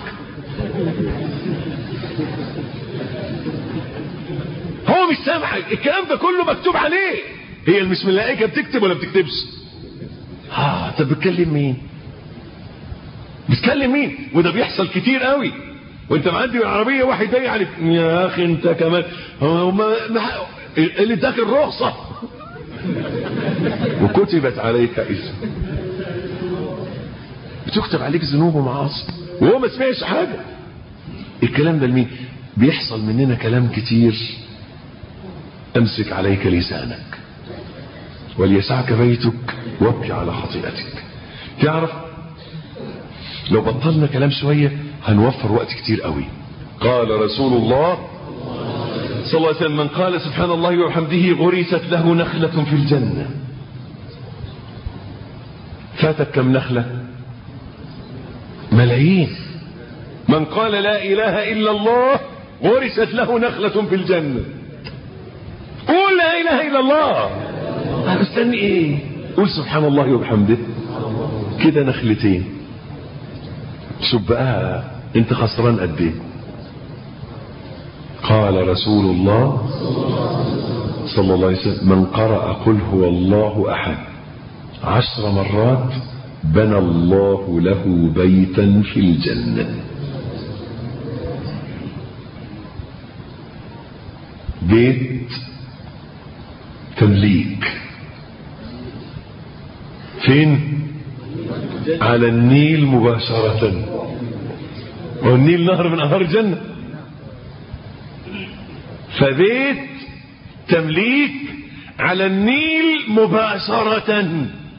هو مش سامعك الكلام ده كله مكتوب عليه هي مش ملائكه بتكتب ولا بتكتبش اه طب بتكلم مين بتكلم مين وده بيحصل كتير قوي وانت معدي بالعربيه واحد جاي عليك يا اخي انت كمان هو ما ما اللي اداك الرخصه وكتبت عليك اسم بتكتب عليك ذنوب ومعاصي وهو ما سمعش حاجه الكلام ده لمين بيحصل مننا كلام كتير امسك عليك لسانك وليسعك بيتك وابكي على خطيئتك تعرف لو بطلنا كلام شوية هنوفر وقت كتير قوي قال رسول الله صلى الله عليه وسلم من قال سبحان الله وبحمده غرست له نخلة في الجنة فاتك كم نخلة ملايين من قال لا إله إلا الله غرست له نخلة في الجنة قول لا إله إلا الله مستني إيه قول سبحان الله وبحمده كده نخلتين شوف بقى انت خسران قد ايه قال رسول الله صلى الله عليه وسلم من قرأ قل هو الله أحد عشر مرات بنى الله له بيتا في الجنة بيت تمليك فين على النيل مباشرة والنيل نهر من أنهار الجنة فبيت تمليك على النيل مباشرة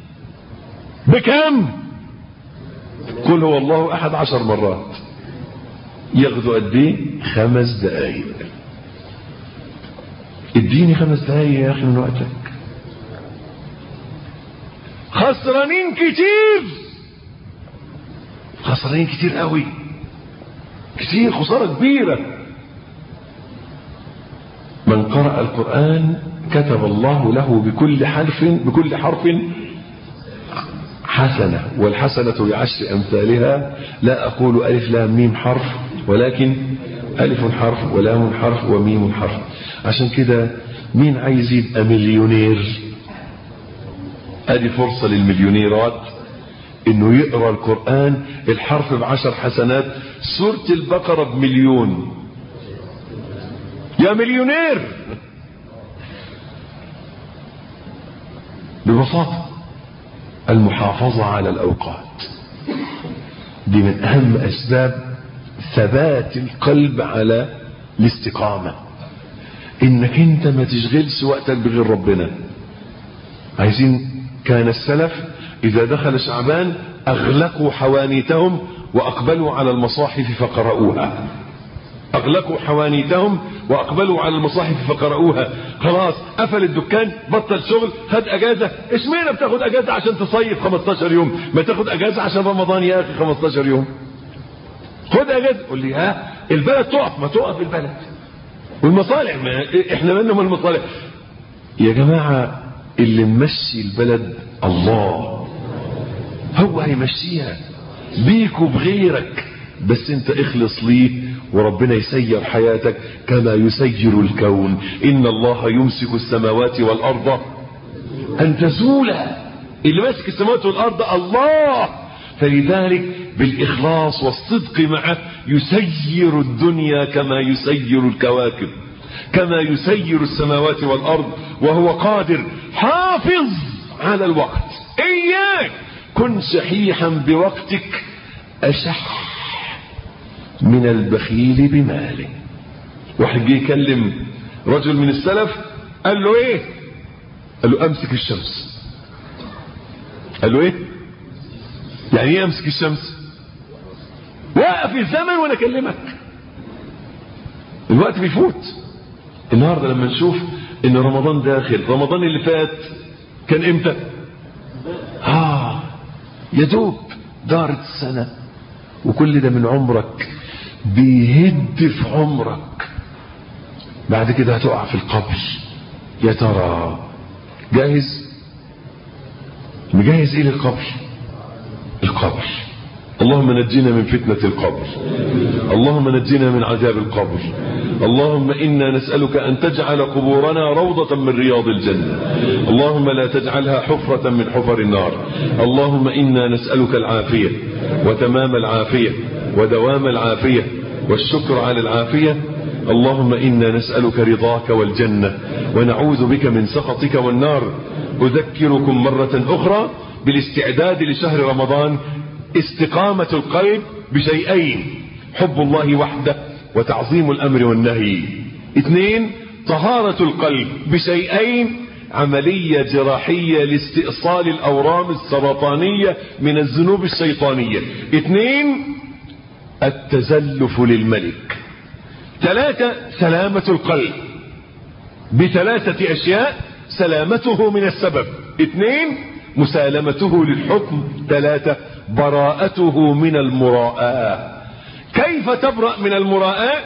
بكم قل هو الله أحد عشر مرات ياخدوا قد ايه خمس دقايق اديني خمس دقايق يا اخي من وقتك خسرانين كتير خسرانين كتير قوي كتير خسارة كبيرة من قرأ القرآن كتب الله له بكل حرف بكل حرف حسنة والحسنة بعشر أمثالها لا أقول ألف لام ميم حرف ولكن ألف حرف ولام حرف وميم حرف عشان كده مين عايز يبقى مليونير ادي فرصة للمليونيرات انه يقرأ القرآن الحرف بعشر حسنات سورة البقرة بمليون يا مليونير ببساطة المحافظة على الأوقات دي من أهم أسباب ثبات القلب على الاستقامة إنك أنت ما تشغلش وقتك بغير ربنا عايزين كان السلف إذا دخل شعبان أغلقوا حوانيتهم وأقبلوا على المصاحف فقرأوها أغلقوا حوانيتهم وأقبلوا على المصاحف فقرأوها خلاص قفل الدكان بطل شغل خد أجازة اشمعنى بتاخد أجازة عشان تصيف 15 يوم ما تاخد أجازة عشان رمضان يا أخي 15 يوم خد أجازة قول لي ها البلد تقف ما تقف البلد والمصالح ما احنا منهم المصالح يا جماعة اللي ممشي البلد الله هو هيمشيها بيك وبغيرك بس انت اخلص ليه وربنا يسير حياتك كما يسير الكون ان الله يمسك السماوات والارض ان تزولا اللي ماسك السماوات والارض الله فلذلك بالاخلاص والصدق معه يسير الدنيا كما يسير الكواكب كما يسير السماوات والارض وهو قادر حافظ على الوقت اياك كن شحيحا بوقتك اشح من البخيل بماله واحد جه يكلم رجل من السلف قال له ايه قال له امسك الشمس قال له ايه يعني ايه امسك الشمس وقف الزمن وانا اكلمك الوقت بيفوت النهارده لما نشوف ان رمضان داخل رمضان اللي فات كان امتى اه يا دوب دارت السنه وكل ده من عمرك بيهد في عمرك بعد كده هتقع في القبر يا ترى جاهز مجهز ايه للقبر القبر اللهم نجينا من فتنة القبر اللهم نجينا من عذاب القبر اللهم إنا نسألك أن تجعل قبورنا روضة من رياض الجنة اللهم لا تجعلها حفرة من حفر النار اللهم إنا نسألك العافية وتمام العافية ودوام العافية والشكر على العافية اللهم إنا نسألك رضاك والجنة ونعوذ بك من سخطك والنار أذكركم مرة أخرى بالاستعداد لشهر رمضان استقامة القلب بشيئين حب الله وحده وتعظيم الأمر والنهي اثنين طهارة القلب بشيئين عملية جراحية لاستئصال الأورام السرطانية من الذنوب الشيطانية اثنين التزلف للملك ثلاثة سلامة القلب بثلاثة أشياء سلامته من السبب اثنين مسالمته للحكم ثلاثة براءته من المراءة كيف تبرأ من المراءة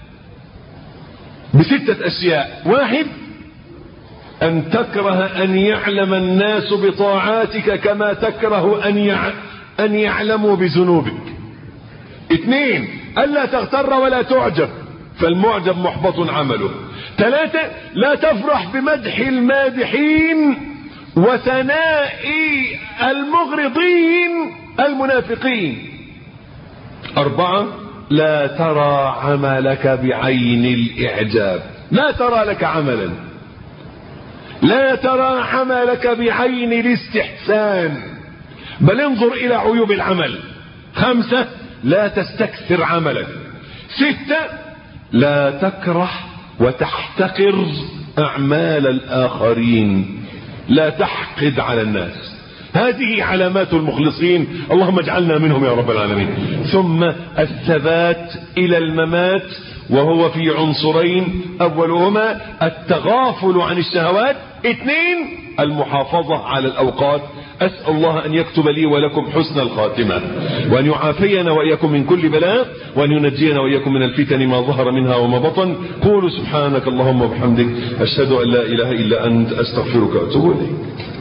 بستة أشياء واحد أن تكره أن يعلم الناس بطاعاتك كما تكره أن يع... أن يعلموا بذنوبك اثنين ألا تغتر ولا تعجب فالمعجب محبط عمله ثلاثة لا تفرح بمدح المادحين وثناء المغرضين المنافقين أربعة لا ترى عملك بعين الإعجاب لا ترى لك عملا لا ترى عملك بعين الاستحسان بل انظر إلى عيوب العمل خمسة لا تستكثر عملك ستة لا تكره وتحتقر أعمال الآخرين لا تحقد على الناس هذه علامات المخلصين اللهم اجعلنا منهم يا رب العالمين ثم الثبات إلى الممات وهو في عنصرين أولهما التغافل عن الشهوات اثنين المحافظة على الأوقات أسأل الله أن يكتب لي ولكم حسن الخاتمة وأن يعافينا وإياكم من كل بلاء وأن ينجينا وإياكم من الفتن ما ظهر منها وما بطن قولوا سبحانك اللهم وبحمدك أشهد أن لا إله إلا أنت أستغفرك وأتوب إليك